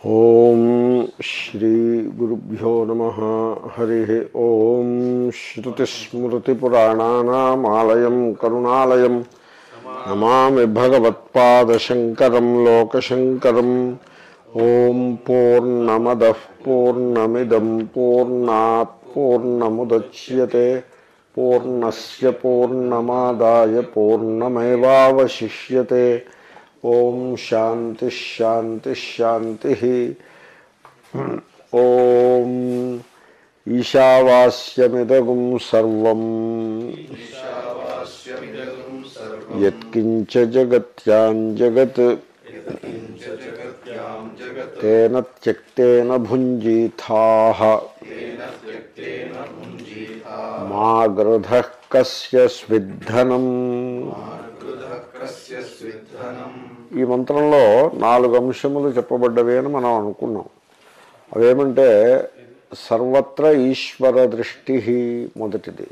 ఓం శ్రీ గురుభ్యో నమ హరి ఓం శ్రుతిస్మృతిపురాణానామాలయం కరుణాలయం నమామి భగవత్పాదశంకరం లోకశంకరం ఓం పూర్ణమద పూర్ణమిదం పూర్ణాత్ పూర్ణముద్యతే పూర్ణస్య పూర్ణమాదాయ పూర్ణమేవాवशिष्यते ఓం శాంతి శాంతి శాంతి ఓం ఈశావాస్యమిదగుం సర్వం యత్కించ జగత్యాం జగత్ తేన త్యక్తేన భుంజీథాః మా గృధ కస్య స్విద్ధనం ఈ మంత్రంలో నాలుగు అంశములు చెప్పబడ్డవి అని మనం అనుకున్నాం అవేమంటే సర్వత్ర ఈశ్వర దృష్టి మొదటిది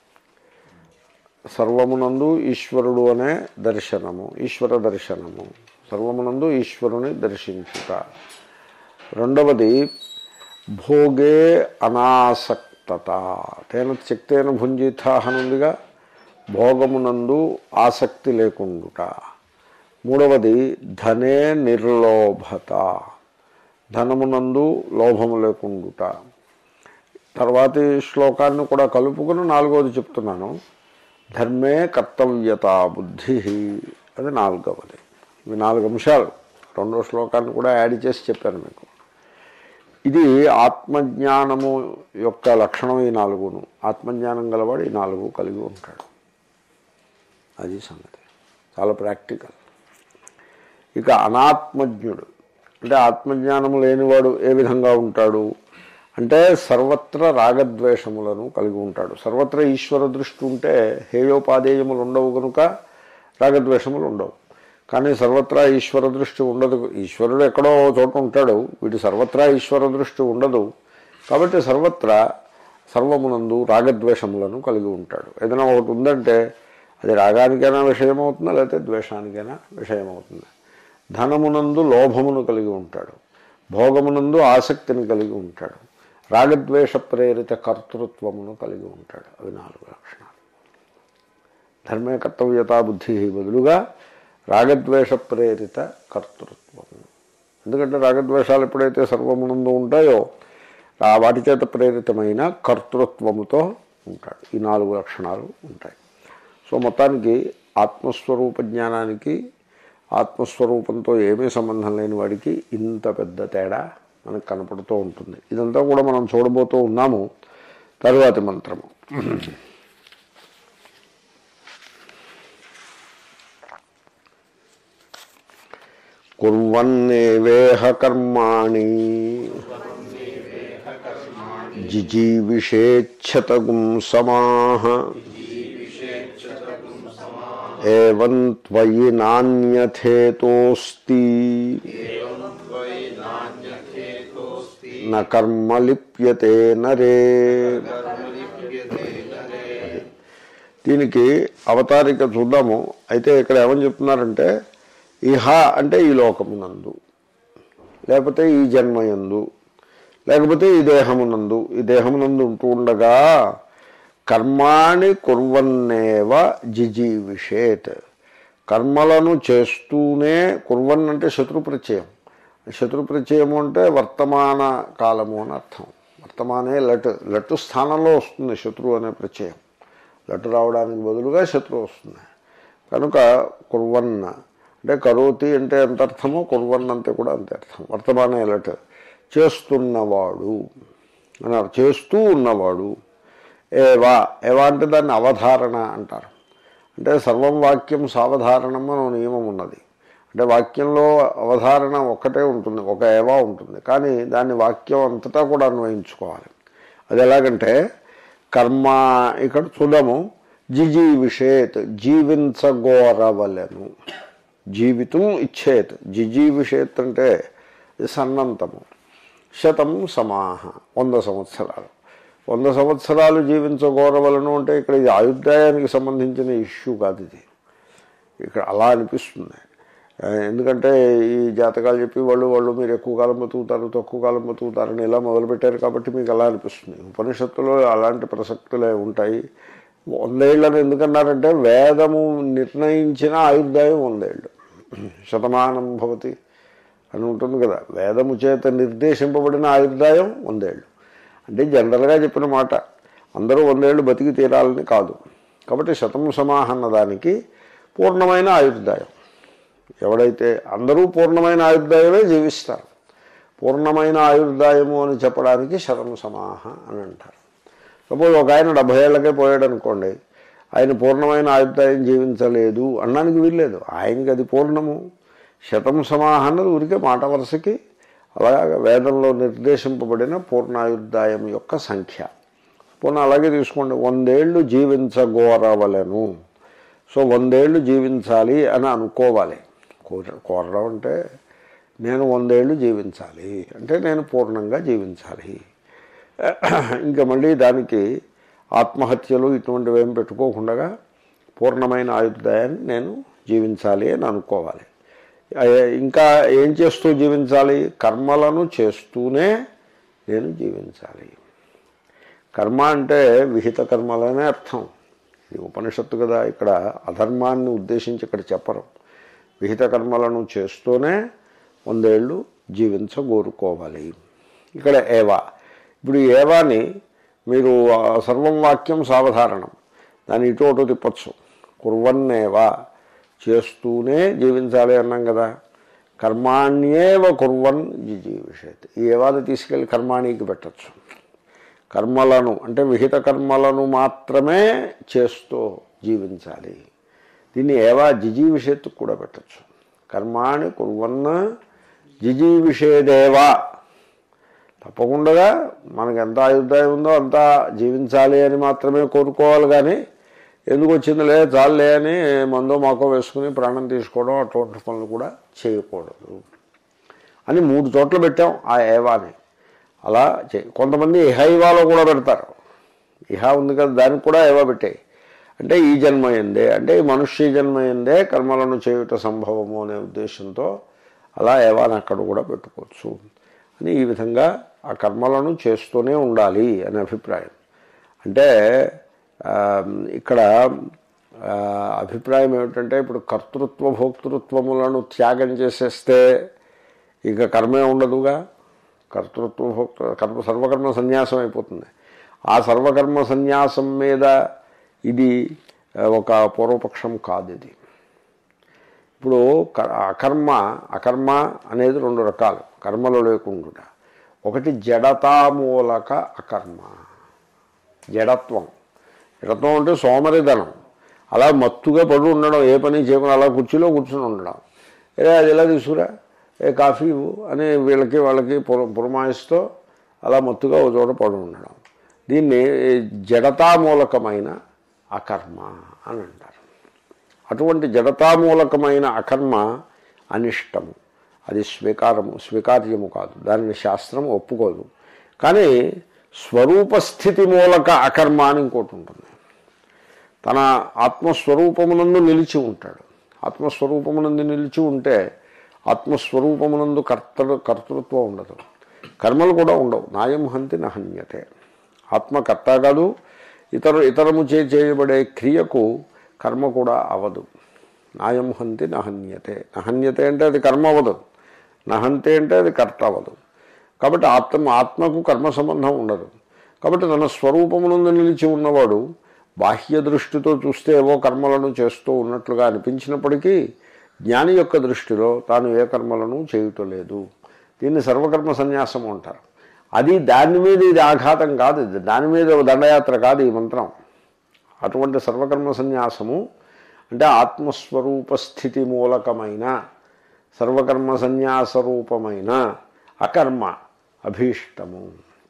సర్వమునందు ఈశ్వరుడు అనే దర్శనము ఈశ్వర దర్శనము సర్వమునందు ఈశ్వరుని దర్శించుట రెండవది భోగే అనాసక్తత తేన శక్తేన భుంజితాహనుందిగా భోగమునందు ఆసక్తి లేకుండుట మూడవది ధనే నిర్లోభత ధనమునందు లోభము లేకుండుట తర్వాతి శ్లోకాన్ని కూడా కలుపుకుని నాలుగవది చెప్తున్నాను ధర్మే కర్తవ్యత బుద్ధి అది నాలుగవది ఇవి నాలుగు అంశాలు రెండో శ్లోకాన్ని కూడా యాడ్ చేసి చెప్పాను మీకు ఇది ఆత్మజ్ఞానము యొక్క లక్షణం ఈ నాలుగును ఆత్మజ్ఞానం గలవాడు ఈ నాలుగు కలిగి ఉంటాడు అది సంగతి చాలా ప్రాక్టికల్ ఇక అనాత్మజ్ఞుడు అంటే ఆత్మజ్ఞానము లేనివాడు ఏ విధంగా ఉంటాడు అంటే సర్వత్ర రాగద్వేషములను కలిగి ఉంటాడు సర్వత్ర ఈశ్వర దృష్టి ఉంటే హేయోపాదేయములు ఉండవు కనుక రాగద్వేషములు ఉండవు కానీ సర్వత్రా ఈశ్వర దృష్టి ఉండదు ఈశ్వరుడు ఎక్కడో ఓ చోట ఉంటాడు వీటి సర్వత్రా ఈశ్వర దృష్టి ఉండదు కాబట్టి సర్వత్రా సర్వమునందు రాగద్వేషములను కలిగి ఉంటాడు ఏదైనా ఒకటి ఉందంటే అది రాగానికైనా విషయమవుతుందా లేకపోతే ద్వేషానికైనా విషయమవుతుంది ధనమునందు లోభమును కలిగి ఉంటాడు భోగమునందు ఆసక్తిని కలిగి ఉంటాడు రాగద్వేష ప్రేరిత కర్తృత్వమును కలిగి ఉంటాడు అవి నాలుగు లక్షణాలు ధర్మే కర్తవ్యతా బుద్ధి బదులుగా రాగద్వేష ప్రేరిత కర్తృత్వము ఎందుకంటే రాగద్వేషాలు ఎప్పుడైతే సర్వమునందు ఉంటాయో ఆ వాటి చేత ప్రేరితమైన కర్తృత్వముతో ఉంటాడు ఈ నాలుగు లక్షణాలు ఉంటాయి సో మొత్తానికి ఆత్మస్వరూప జ్ఞానానికి ఆత్మస్వరూపంతో ఏమీ సంబంధం లేని వాడికి ఇంత పెద్ద తేడా మనకు కనపడుతూ ఉంటుంది ఇదంతా కూడా మనం చూడబోతూ ఉన్నాము తరువాతి మంత్రము కుర్వన్నేవేహ కర్మాణి జిజీవిషేచ్ఛతగుం సమాహ ఏవం త్వయి నాణ్యథేతోస్తి న కర్మ లిప్యతే నరే దీనికి అవతారిక చూద్దాము అయితే ఇక్కడ ఏమని చెప్తున్నారంటే ఇహ అంటే ఈ లోకమునందు లేకపోతే ఈ జన్మయందు లేకపోతే ఈ దేహమునందు ఈ దేహమునందు ఉంటూ ఉండగా కర్మాణి కుర్వన్నేవ జిజీవిషేత్ కర్మలను చేస్తూనే కుర్వన్ అంటే శత్రు ప్రత్యయం శత్రు ప్రత్యయము అంటే వర్తమాన కాలము అని అర్థం వర్తమానే లట్ లట్టు స్థానంలో వస్తుంది శత్రువు అనే ప్రత్యయం లట్టు రావడానికి బదులుగా శత్రువు వస్తుంది కనుక కుర్వన్న అంటే కరోతి అంటే ఎంత అర్థమో కుర్వన్ అంటే కూడా అంతే అర్థం వర్తమానే లట్ చేస్తున్నవాడు అన్నారు చేస్తూ ఉన్నవాడు ఏవా ఏవా అంటే దాన్ని అవధారణ అంటారు అంటే సర్వం వాక్యం సావధారణం అని ఒక నియమం ఉన్నది అంటే వాక్యంలో అవధారణ ఒక్కటే ఉంటుంది ఒక ఏవా ఉంటుంది కానీ దాన్ని వాక్యం అంతటా కూడా అన్వయించుకోవాలి అది ఎలాగంటే కర్మ ఇక్కడ చూద్దాము జిజీ విషేత్ జీవించగోరవలెను జీవితం ఇచ్చేత్ జిజీ విషేత్ అంటే సన్నంతము శతం సమాహ వంద సంవత్సరాలు వంద సంవత్సరాలు జీవించగోరవలను అంటే ఇక్కడ ఇది ఆయుర్దాయానికి సంబంధించిన ఇష్యూ కాదు ఇది ఇక్కడ అలా అనిపిస్తుంది ఆ, ఎందుకంటే ఈ జాతకాలు చెప్పి వాళ్ళు వాళ్ళు మీరు ఎక్కువ కాలం బతుకుతారు తక్కువ కాలం బతుకుతారని ఇలా మొదలుపెట్టారు కాబట్టి మీకు అలా అనిపిస్తుంది ఉపనిషత్తులో అలాంటి ప్రసక్తులే ఉంటాయి వందేళ్ళని ఎందుకన్నారంటే వేదము నిర్ణయించిన ఆయుర్దాయం వందేళ్ళు శతమానం భవతి అని ఉంటుంది కదా వేదము చేత నిర్దేశింపబడిన ఆయుర్దాయం వందేళ్ళు అంటే జనరల్గా చెప్పిన మాట అందరూ వందేళ్ళు బతికి తీరాలని కాదు కాబట్టి శతం సమాహన్న దానికి పూర్ణమైన ఆయుర్దాయం ఎవడైతే అందరూ పూర్ణమైన ఆయుర్దాయమే జీవిస్తారు పూర్ణమైన ఆయుర్దాయము అని చెప్పడానికి శతం సమాహ అని అంటారు సపోజ్ ఒక ఆయన డెబ్బై ఏళ్ళకే పోయాడు అనుకోండి ఆయన పూర్ణమైన ఆయుర్దాయం జీవించలేదు అనడానికి వీల్లేదు ఆయనకి అది పూర్ణము శతం సమాహ అన్నది ఊరికే మాట వరుసకి అలాగా వేదంలో నిర్దేశింపబడిన పూర్ణాయుర్దాయం యొక్క సంఖ్య పోనీ అలాగే తీసుకోండి వందేళ్ళు జీవించగోరవలను సో వందేళ్ళు జీవించాలి అని అనుకోవాలి కోర కోరడం అంటే నేను వందేళ్ళు జీవించాలి అంటే నేను పూర్ణంగా జీవించాలి ఇంకా మళ్ళీ దానికి ఆత్మహత్యలు ఇటువంటివి ఏం పెట్టుకోకుండా పూర్ణమైన ఆయుర్దాయాన్ని నేను జీవించాలి అని అనుకోవాలి అయ్యే- ఇంకా ఏం చేస్తూ జీవించాలి కర్మలను చేస్తూనే నేను జీవించాలి కర్మ అంటే విహిత కర్మలనే అర్థం ఇది ఉపనిషత్తు కదా ఇక్కడ అధర్మాన్ని ఉద్దేశించి ఇక్కడ చెప్పరు విహిత కర్మలను చేస్తూనే వందేళ్ళు జీవించగోరుకోవాలి ఇక్కడ ఏవా ఇప్పుడు ఈ ఏవాని మీరు ఆ సర్వం వాక్యం సావధారణం దాన్ని ఇటు అటు తిప్పచ్చు కుర్వన్నేవా చేస్తూనే జీవించాలి అన్నాం కదా కర్మాణ్యేవ కుర్వన్ జీవిషేత్ ఈ ఏవాది తీసుకెళ్ళి కర్మాణికి పెట్టచ్చు కర్మలను అంటే విహిత కర్మలను మాత్రమే చేస్తూ జీవించాలి దీన్ని ఏవా జిజీవిషేత్తుకు కూడా పెట్టచ్చు కర్మాణి కుర్వన్న జిజీవిషేదేవా తప్పకుండా మనకు ఎంత ఆయుర్దాయం ఉందో అంత జీవించాలి అని మాత్రమే కోరుకోవాలి కానీ ఎందుకు వచ్చిందిలే చాలులే అని మందో మాకో వేసుకుని ప్రాణం తీసుకోవడం అటువంటి పనులు కూడా చేయకూడదు అని మూడు చోట్ల పెట్టాం ఆ ఏవాని అలా చే కొంతమంది ఇహైవాలో కూడా పెడతారు ఇహ ఉంది కదా దానికి కూడా ఏవా పెట్టాయి అంటే ఈ జన్మ ఎందే అంటే ఈ మనుష్య జన్మ ఎందే కర్మలను చేయుట సంభవము అనే ఉద్దేశంతో అలా ఏవాని అక్కడ కూడా పెట్టుకోవచ్చు అని ఈ విధంగా ఆ కర్మలను చేస్తూనే ఉండాలి అనే అభిప్రాయం అంటే ఆ, ఇక్కడ ఆ, అభిప్రాయం ఏమిటంటే ఇప్పుడు కర్తృత్వ భోక్తృత్వములను త్యాగం చేసేస్తే ఇక కర్మే ఉండదుగా కర్తృత్వ భోక్తృ కర్మ సర్వకర్మ సన్యాసం అయిపోతుంది ఆ సర్వకర్మ సన్యాసం మీద ఇది ఆ, ఒక పూర్వపక్షం కాదు ఇది ఇప్పుడు క- అకర్మ అకర్మ అనేది రెండు రకాలు కర్మలు లేకుండా ఒకటి జడతామూలక అకర్మ జడత్వం జడత్వం అంటే సోమరిధనం అలా మత్తుగా పడి ఉండడం ఏ పని చేయకుండా అలా కుర్చీలో కూర్చుని ఉండడం ఏ అది ఎలా తీసుకురా ఏ కాఫీ ఇవ్వు అని వీళ్ళకి వాళ్ళకి పుర పురమాయిస్తూ అలా మత్తుగా ఒక చోట పడి ఉండడం దీన్ని జడతామూలకమైన అకర్మ అని అంటారు అటువంటి జడతామూలకమైన అకర్మ అనిష్టము అది స్వీకారము స్వీకార్యము కాదు దానిని శాస్త్రం ఒప్పుకోదు కానీ స్వరూపస్థితి మూలక అకర్మ అని ఇంకోటి ఉంటుంది తన ఆత్మస్వరూపమునందు నిలిచి ఉంటాడు ఆత్మస్వరూపమునందు నిలిచి ఉంటే ఆత్మస్వరూపమునందు కర్త కర్తృత్వం ఉండదు కర్మలు కూడా ఉండవు నాయం హంతి నహన్యతే ఆత్మకర్త కాదు ఇతర ఇతరము చే చేయబడే క్రియకు కర్మ కూడా అవదు నాయం హంతి నహన్యతే నహన్యతే అంటే అది కర్మ అవ్వదు నహంతే అంటే అది కర్త అవ్వదు కాబట్టి ఆత్మ ఆత్మకు కర్మ సంబంధం ఉండదు కాబట్టి తన స్వరూపమునందు నిలిచి ఉన్నవాడు బాహ్య దృష్టితో చూస్తే ఏవో కర్మలను చేస్తూ ఉన్నట్లుగా అనిపించినప్పటికీ జ్ఞాని యొక్క దృష్టిలో తాను ఏ కర్మలను చేయుట లేదు దీన్ని సర్వకర్మ సన్యాసం అంటారు అది దాని మీద ఇది ఆఘాతం కాదు ఇది దాని మీద ఒక దండయాత్ర కాదు ఈ మంత్రం అటువంటి సర్వకర్మ సన్యాసము అంటే ఆత్మస్వరూప స్థితి మూలకమైన సర్వకర్మ సన్యాస రూపమైన అకర్మ అభీష్టము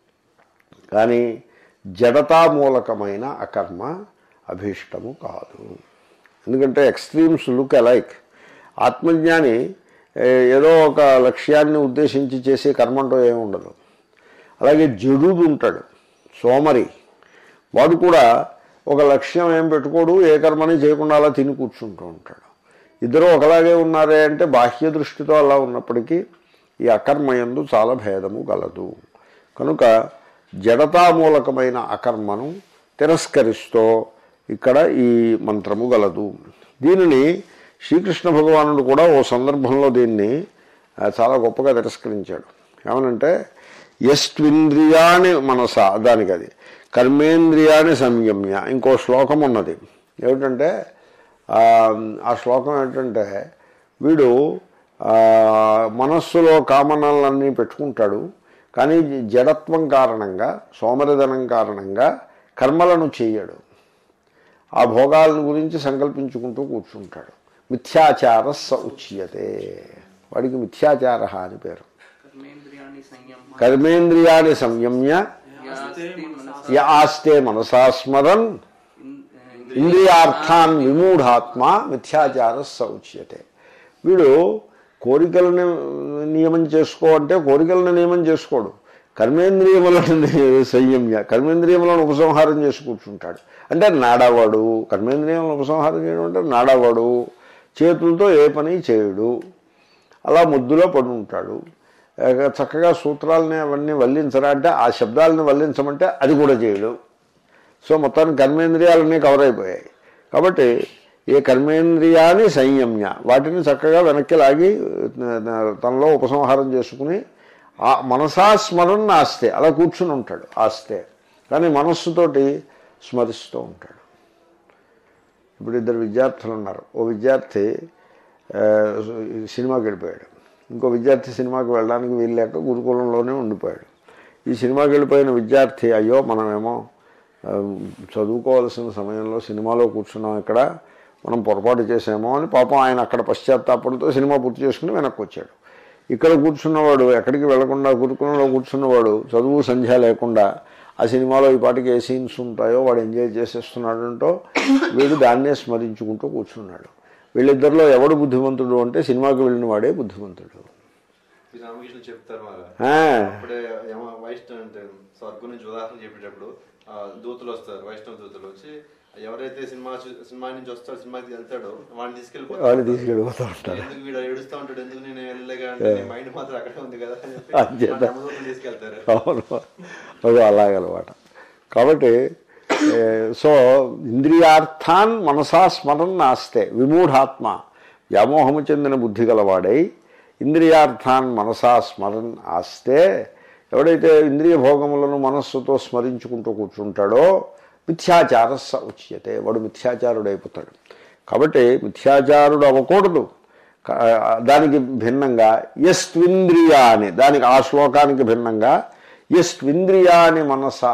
కానీ జడతామూలకమైన అకర్మ అభీష్టము కాదు ఎందుకంటే ఎక్స్ట్రీమ్స్ లుక్ అలైక్ ఆత్మజ్ఞాని ఏ, ఏదో ఒక లక్ష్యాన్ని ఉద్దేశించి చేసే కర్మంటూ ఏమి ఉండదు అలాగే జడుడు ఉంటాడు సోమరి వాడు కూడా ఒక లక్ష్యం ఏం పెట్టుకోడు ఏ కర్మని చేయకుండా అలా తిని కూర్చుంటూ ఉంటాడు ఇద్దరు ఒకలాగే ఉన్నారే అంటే బాహ్య దృష్టితో అలా ఉన్నప్పటికీ ఈ అకర్మయందు చాలా భేదము గలదు కనుక జడతామూలకమైన అకర్మను తిరస్కరిస్తూ ఇక్కడ ఈ మంత్రము గలదు దీనిని శ్రీకృష్ణ భగవానుడు కూడా ఓ సందర్భంలో దీన్ని ఆ, చాలా గొప్పగా తిరస్కరించాడు ఏమనంటే ఎస్ట్వింద్రియాని మనస దానికి అది కర్మేంద్రియాని సంయమ్య ఇంకో శ్లోకం ఉన్నది ఏమిటంటే ఆ, ఆ శ్లోకం ఏంటంటే వీడు ఆ, మనస్సులో కామనలన్నీ పెట్టుకుంటాడు కానీ జడత్వం కారణంగా సోమరిధనం కారణంగా కర్మలను చేయడు ఆ భోగాలను గురించి సంకల్పించుకుంటూ కూర్చుంటాడు మిథ్యాచార స ఉచ్యతే వాడికి మిథ్యాచార అని పేరు కర్మేంద్రియాణి సంయమ కర్మేంద్రియాన్ని సంయమ్య యాస్తే మనసా య ఆస్తే మనసా స్మరన్ ఇన్- ఇంద్రియార్థాన్ విమూఢాత్మ మిథ్యాచార సౌచ్యతే వీడు కోరికలను నియమం చేసుకో అంటే కోరికలను నియమం చేసుకోడు కర్మేంద్రియములను ని- సంయమ్య కర్మేంద్రియములను ఉపసంహారం చేసి కూర్చుంటాడు అంటే నాడవాడు కర్మేంద్రియములను ఉపసంహారం చేయడం అంటే నాడవాడు చేతులతో ఏ పని చేయడు అలా ముద్దులో పడి ఉంటాడు ఆ, చక్కగా సూత్రాలని అవన్నీ వల్లించరా అంటే ఆ శబ్దాలని వల్లించమంటే అది కూడా చేయడు సో మొత్తానికి కర్మేంద్రియాలన్నీ కవర్ అయిపోయాయి కాబట్టి ఏ కర్మేంద్రియాన్ని సంయమ్య వాటిని చక్కగా వెనక్కి లాగి ఆ, తనలో ఉపసంహారం చేసుకుని ఆ మనసా స్మరణ ఆస్తే అలా కూర్చుని ఉంటాడు ఆస్తే కానీ మనస్సుతోటి స్మరిస్తూ ఉంటాడు ఇప్పుడు ఇద్దరు విద్యార్థులు ఉన్నారు ఓ విద్యార్థి ఆ, సినిమాకి వెళ్ళిపోయాడు ఇంకో విద్యార్థి సినిమాకి వెళ్ళడానికి వీల్లేక గురుకులంలోనే ఉండిపోయాడు ఈ సినిమాకి వెళ్ళిపోయిన విద్యార్థి అయ్యో మనమేమో ఆ, చదువుకోవాల్సిన సమయంలో సినిమాలో కూర్చున్నాం ఇక్కడ మనం పొరపాటు చేసామో అని పాపం ఆయన అక్కడ పశ్చాత్తాపంతో సినిమా పూర్తి చేసుకుని వెనక్కి వచ్చాడు ఇక్కడ కూర్చున్నవాడు ఎక్కడికి వెళ్లకుండా గురుకులంలో కూర్చున్నవాడు చదువు సంధ్య లేకుండా ఆ సినిమాలో ఈ పాటికి ఏ సీన్స్ ఉంటాయో వాడు ఎంజాయ్ చేసేస్తున్నాడు అంటూ వీడు దాన్నే స్మరించుకుంటూ కూర్చున్నాడు వీళ్ళిద్దరిలో ఎవడు బుద్ధిమంతుడు అంటే సినిమాకి వెళ్ళిన వాడే బుద్ధిమంతుడు శ్రీ రామకృష్ణ చెప్తారు మరి ఆ, అప్పుడే ఏమో వైష్ణవ్ అంటే స్వర్గం నుంచి ఉదాహరణ చెప్పేటప్పుడు ఆ, దూతలు వస్తారు వైష్ణవ దూతలు వచ్చి ఎవరైతే సినిమా చూ- సినిమా నుంచి వస్తాడో సినిమాకి వెళ్తాడో వాడిని తీసుకెళ్ళిపోతారు వాళ్ళు తీసుకెళ్ళిపోతూ ఉంటారు ఎందుకు వీడు ఏడుస్తూ ఉంటాడు ఎందుకు నేను వెళ్ళలేగా అంటే నీ మైండ్ మాత్రం అక్కడే ఉంది కదా అని చెప్పి అంచేత. వాడిని యమదూతలు తీసుకెళ్తారు అవును అది అలాగనమాట కాబట్టి ఏ, సో ఇంద్రియార్థాన్ మనసా స్మరణ నాస్తే విమూఢాత్మ వ్యామోహము చెందిన బుద్ధి గలవాడై ఇంద్రియార్థాన్ మనసా స్మరణ ఆస్తే ఎవడైతే ఇంద్రియ భోగములను మనస్సుతో స్మరించుకుంటూ కూర్చుంటాడో మిథ్యాచార స ఉచ్యతే వాడు మిథ్యాచారుడైపోతాడు కాబట్టి మిథ్యాచారుడు అవ్వకూడదు కా- దానికి భిన్నంగా యస్త్వింద్రియాని దానికి ఆ శ్లోకానికి భిన్నంగా యస్త్వింద్రియాని మనసా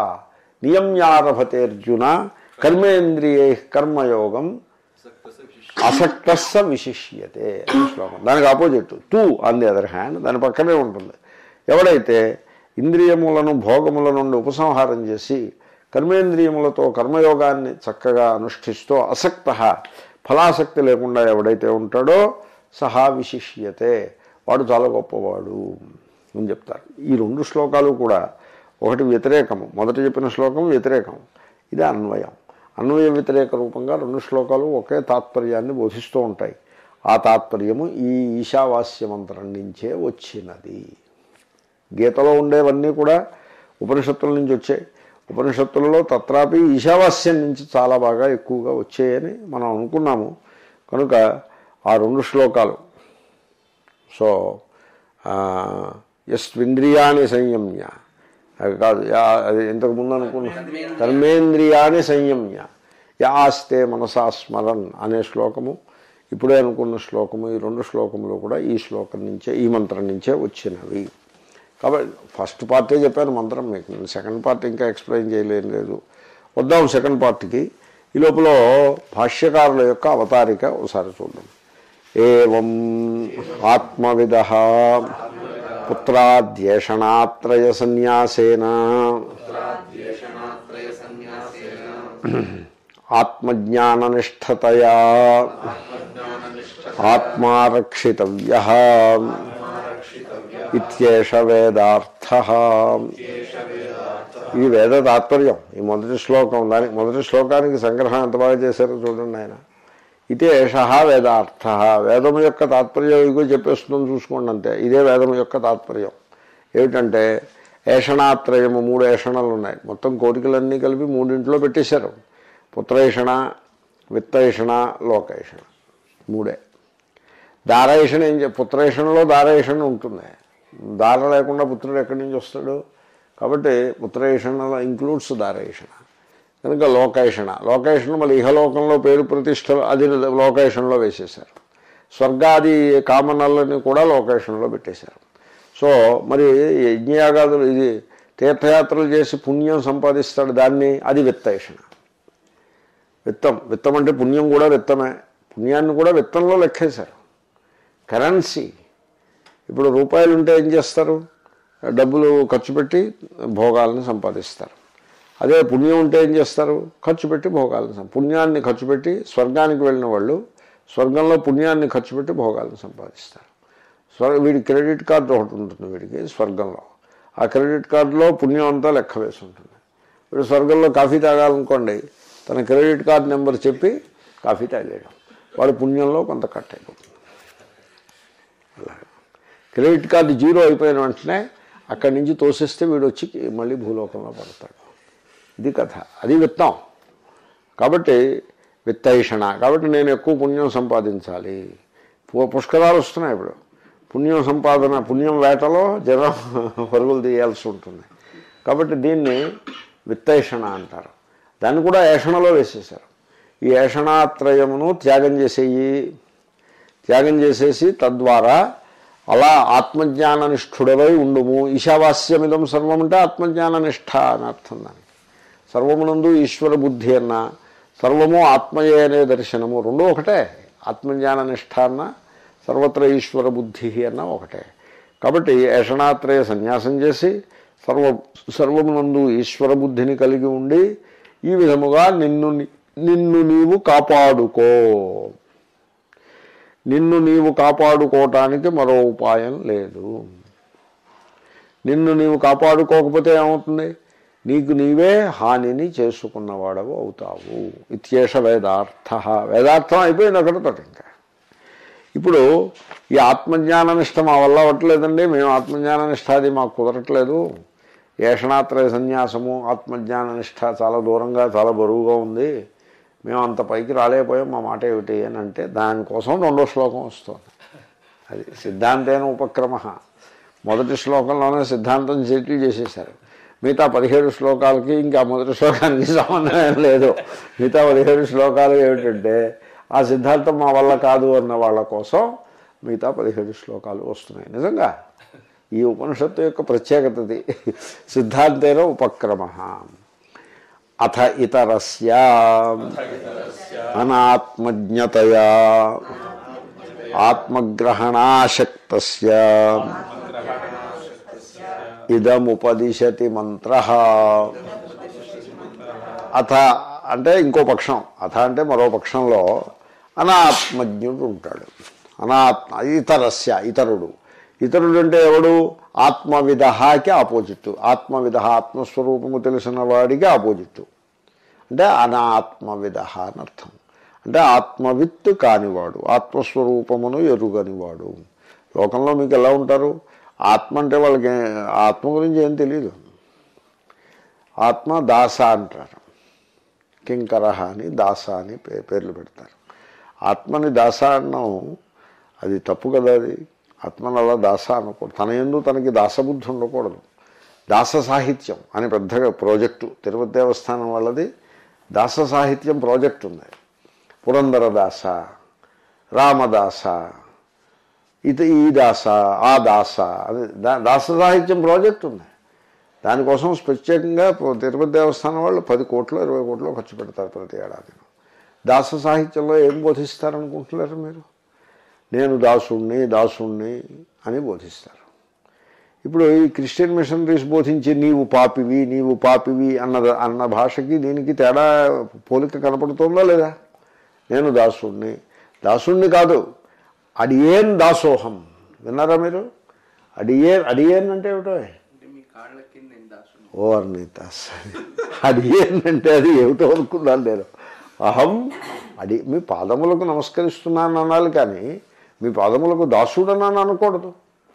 నియమ్యారభతేర్జున కర్మేంద్రియే కర్మయోగం సక్సెస్ విశిష్ట. అసక్తస్స విశిష్యతే అనే శ్లోకం దానికి opposite to on the other hand దాని పక్కనే ఉంటుంది ఎవడైతే ఇంద్రియములను భోగముల నుండి ఉపసంహారం చేసి కర్మేంద్రియములతో కర్మయోగాన్ని చక్కగా అనుష్ఠిస్తూ అసక్త ఫలాసక్తి లేకుండా ఎవడైతే ఉంటాడో సహా విశిష్యతే వాడు చాలా గొప్పవాడు అని చెప్తారు ఈ రెండు శ్లోకాలు కూడా ఒకటి వ్యతిరేకము మొదట చెప్పిన శ్లోకం వ్యతిరేకం ఇది అన్వయం అన్వయ వ్యతిరేక రూపంగా రెండు శ్లోకాలు ఒకే తాత్పర్యాన్ని బోధిస్తూ ఉంటాయి ఆ తాత్పర్యము ఈ ఈశావాస్య మంత్రం నుంచే వచ్చినది గీతలో ఉండేవన్నీ కూడా ఉపనిషత్తుల నుంచి వచ్చాయి ఉపనిషత్తులలో తత్రాపి ఈశావాస్యం నుంచి చాలా బాగా ఎక్కువగా వచ్చాయని మనం అనుకున్నాము కనుక ఆ రెండు శ్లోకాలు సో ఎస్వింద్రియాని సంయమ్య అది కాదు యా- అది ఇంతకు ముందు అనుకున్నా కర్మేంద్రియాని సంయమ్య యాస్తే మనసా స్మరన్ అనే శ్లోకము ఇప్పుడే అనుకున్న శ్లోకము ఈ రెండు శ్లోకములు కూడా ఈ శ్లోకం నుంచే ఈ మంత్రం నుంచే వచ్చినవి కాబట్టి ఫస్ట్ పార్టే చెప్పాను మంత్రం మీకు నేను సెకండ్ పార్ట్ ఇంకా ఎక్స్ప్లెయిన్ చేయలేం లేదు వద్దాం సెకండ్ పార్ట్కి ఈ లోపల భాష్యకారుల యొక్క అవతారిక ఒకసారి చూద్దాం ఏం ఆత్మవిద పుత్రాద్యేషణాత్రయ సన్యాసేన ద్వేషణాత్రయ సన్యాసేన ఆత్మజ్ఞాననిష్టతయా ఆత్మారక్షితవ్య ఇత్యేష వేదార్థ ఇది వేద తాత్పర్యం ఈ మొదటి శ్లోకం దాని మొదటి శ్లోకానికి సంగ్రహం ఎంత బాగా చేశారో చూడండి ఆయన ఇదే ఏష వేదార్థ వేదం యొక్క తాత్పర్యం ఇగో చెప్పేస్తుందని చూసుకోండి అంతే ఇదే వేదం యొక్క తాత్పర్యం ఏమిటంటే ఏషణాత్రయము మూడు ఏషణలు ఉన్నాయి మొత్తం కోరికలన్నీ కలిపి మూడింట్లో పెట్టేశారు పుత్రేషణ విత్తేషణ లోకేషణ మూడే దారేషణ ఏం చె పుత్రేషణలో దారేషణ ఉంటుంది దార లేకుండా పుత్రుడు ఎక్కడి నుంచి వస్తాడు కాబట్టి పుత్రేషణలో ఇంక్లూడ్స్ దారేషణ కనుక లోకేషణ లోకేషణ మళ్ళీ ఇహలోకంలో పేరు ప్రతిష్టలు అది లోకేషణలో వేసేశారు స్వర్గాది కామనలని కూడా లోకేషణలో పెట్టేశారు సో మరి యజ్ఞయాగాదులు ఇది తీర్థయాత్రలు చేసి పుణ్యం సంపాదిస్తాడు దాన్ని అది విత్తేషణ విత్తం విత్తం అంటే పుణ్యం కూడా విత్తమే పుణ్యాన్ని కూడా విత్తంలో లెక్కేశారు కరెన్సీ ఇప్పుడు రూపాయలు ఉంటే ఏం చేస్తారు డబ్బులు ఖర్చు పెట్టి భోగాలను సంపాదిస్తారు అదే పుణ్యం ఉంటే ఏం చేస్తారు ఖర్చు పెట్టి భోగాలను సం- పుణ్యాన్ని ఖర్చు పెట్టి స్వర్గానికి వెళ్ళిన వాళ్ళు స్వర్గంలో పుణ్యాన్ని ఖర్చు పెట్టి భోగాలను సంపాదిస్తారు స్వర్గ వీడి క్రెడిట్ కార్డు ఒకటి ఉంటుంది వీడికి స్వర్గంలో ఆ క్రెడిట్ కార్డులో పుణ్యం అంతా లెక్క వేసి ఉంటుంది వీడు స్వర్గంలో కాఫీ తాగాలనుకోండి తన క్రెడిట్ కార్డు నెంబర్ చెప్పి కాఫీ తాగేయడం వాడి పుణ్యంలో కొంత కట్ అయిపోతుంది అలాగే క్రెడిట్ కార్డు జీరో అయిపోయిన వెంటనే అక్కడి నుంచి తోసేస్తే వీడు వచ్చి మళ్ళీ భూలోకంలో పడతాడు ఇది కథ అది విత్తం కాబట్టి విత్తైషణ కాబట్టి నేను ఎక్కువ పుణ్యం సంపాదించాలి పు- పుష్కరాలు వస్తున్నాయి ఇప్పుడు పుణ్యం సంపాదన పుణ్యం వేటలో జనం పరుగులు తీయాల్సి ఉంటుంది కాబట్టి దీన్ని విత్తైషణ అంటారు దాన్ని కూడా ఏషణలో వేసేశారు ఈ ఏషణాత్రయమును త్యాగం చేసేయి త్యాగం చేసేసి తద్వారా అలా ఆత్మజ్ఞాననిష్ఠుడవై ఉండుము ఈశావాస్యమిదం సర్వం అంటే ఆత్మజ్ఞాననిష్ట అని అర్థం దానికి సర్వమునందు ఈశ్వర బుద్ధి అన్న సర్వము ఆత్మయే అనే దర్శనము రెండు ఒకటే ఆత్మజ్ఞాననిష్ట అన్న సర్వత్ర ఈశ్వర బుద్ధి అన్న ఒకటే కాబట్టి ఏషణాత్రయ సన్యాసం చేసి సర్వ సర్వమునందు ఈశ్వర బుద్ధిని కలిగి ఉండి ఈ విధముగా నిన్ను ని- నిన్ను నీవు కాపాడుకో నిన్ను నీవు కాపాడుకోవటానికి మరో ఉపాయం లేదు నిన్ను నీవు కాపాడుకోకపోతే ఏమవుతుంది నీకు నీవే హానిని చేసుకున్నవాడవు అవుతావు ఇత్యేష వేదార్థ వేదార్థం అయిపోయింది అక్కడతో ఇంకా ఇప్పుడు ఈ ఆత్మజ్ఞాననిష్ట మా వల్ల అవ్వట్లేదండి మేము ఆత్మజ్ఞాననిష్ట అది మాకు కుదరట్లేదు ఏషణాత్రయ సన్యాసము ఆత్మజ్ఞాననిష్ట చాలా దూరంగా చాలా బరువుగా ఉంది మేము అంత పైకి రాలేకపోయాం మా మాట ఏమిటి అని అంటే దానికోసం రెండో శ్లోకం వస్తుంది అది సిద్ధాంతేన ఉపక్రమ మొదటి శ్లోకంలోనే సిద్ధాంతం సెటిల్ చేసేశారు మిగతా పదిహేడు శ్లోకాలకి ఇంకా మొదటి శ్లోకానికి సంబంధం ఏం లేదు మిగతా పదిహేడు శ్లోకాలు ఏమిటంటే ఆ సిద్ధాంతం మా వల్ల కాదు అన్న వాళ్ళ కోసం మిగతా పదిహేడు శ్లోకాలు వస్తున్నాయి నిజంగా ఈ ఉపనిషత్తు యొక్క ప్రత్యేకతది సిద్ధాంతేన ఉపక్రమ అథ ఇతరస్య అనాత్మజ్ఞతయా ఆత్మగ్రహణాశక్తస్య ఇదముపదిశతి మంత్ర అథ అంటే ఇంకో పక్షం అథ అంటే మరో పక్షంలో అనాత్మజ్ఞుడు ఉంటాడు అనాత్మ ఇతరస్య ఇతరుడు ఇతరుడు అంటే ఎవడు ఆత్మవిధకి ఆపోజిట్ ఆత్మవిధ ఆత్మస్వరూపము తెలిసిన వాడికి ఆపోజిట్ అంటే అనాత్మవిధ అని అర్థం అంటే ఆత్మవిత్ కానివాడు ఆత్మస్వరూపమును ఎరుగనివాడు లోకంలో మీకు ఎలా ఉంటారు ఆత్మ అంటే వాళ్ళకి ఆత్మ గురించి ఏం తెలియదు ఆత్మ దాస అంటారు కింకర అని దాస అని పే- పేర్లు పెడతారు ఆత్మని దాస అన్నాం అది తప్పు కదా అది ఆత్మను అలా దాస అనకూడదు తన ఎందు తనకి దాసబుద్ధి ఉండకూడదు దాస సాహిత్యం అని పెద్దగా ప్రాజెక్టు తిరుపతి దేవస్థానం వాళ్ళది దాస సాహిత్యం ప్రాజెక్ట్ ఉంది పురందరదాస రామదాస ఇత ఈ దాస ఆ దాస అది దా- దాస సాహిత్యం ప్రాజెక్ట్ ఉంది దానికోసం ప్రత్యేకంగా పో- తిరుపతి దేవస్థానం వాళ్ళు పది కోట్లు ఇరవై కోట్లు ఖర్చు పెడతారు ప్రతి ఏడాది దాస సాహిత్యంలో ఏం బోధిస్తారనుకుంటున్నారు మీరు నేను దాసుణ్ణి దాసుణ్ణి అని బోధిస్తారు ఇప్పుడు ఈ క్రిస్టియన్ మిషనరీస్ బోధించి నీవు పాపివి నీవు పాపివి అన్న అన్న భాషకి దీనికి తేడా పోలిక కనపడుతుందా లేదా నేను దాసుణ్ణి దాసుణ్ణి కాదు అడియేన్ దాసోహం విన్నారా మీరు అడియేన్ అడియేన్ అంటే ఏమిటో అంటే మీ కాళ్ళ కింద నేను దాసుని ఓ అర్నీతాస్ అది ఏంటంటే అది ఏమిటో అనుకున్నాను నేను అహం అది మీ పాదములకు నమస్కరిస్తున్నాను అనాలి కానీ మీ పాదములకు దాసుడనని అనకూడదు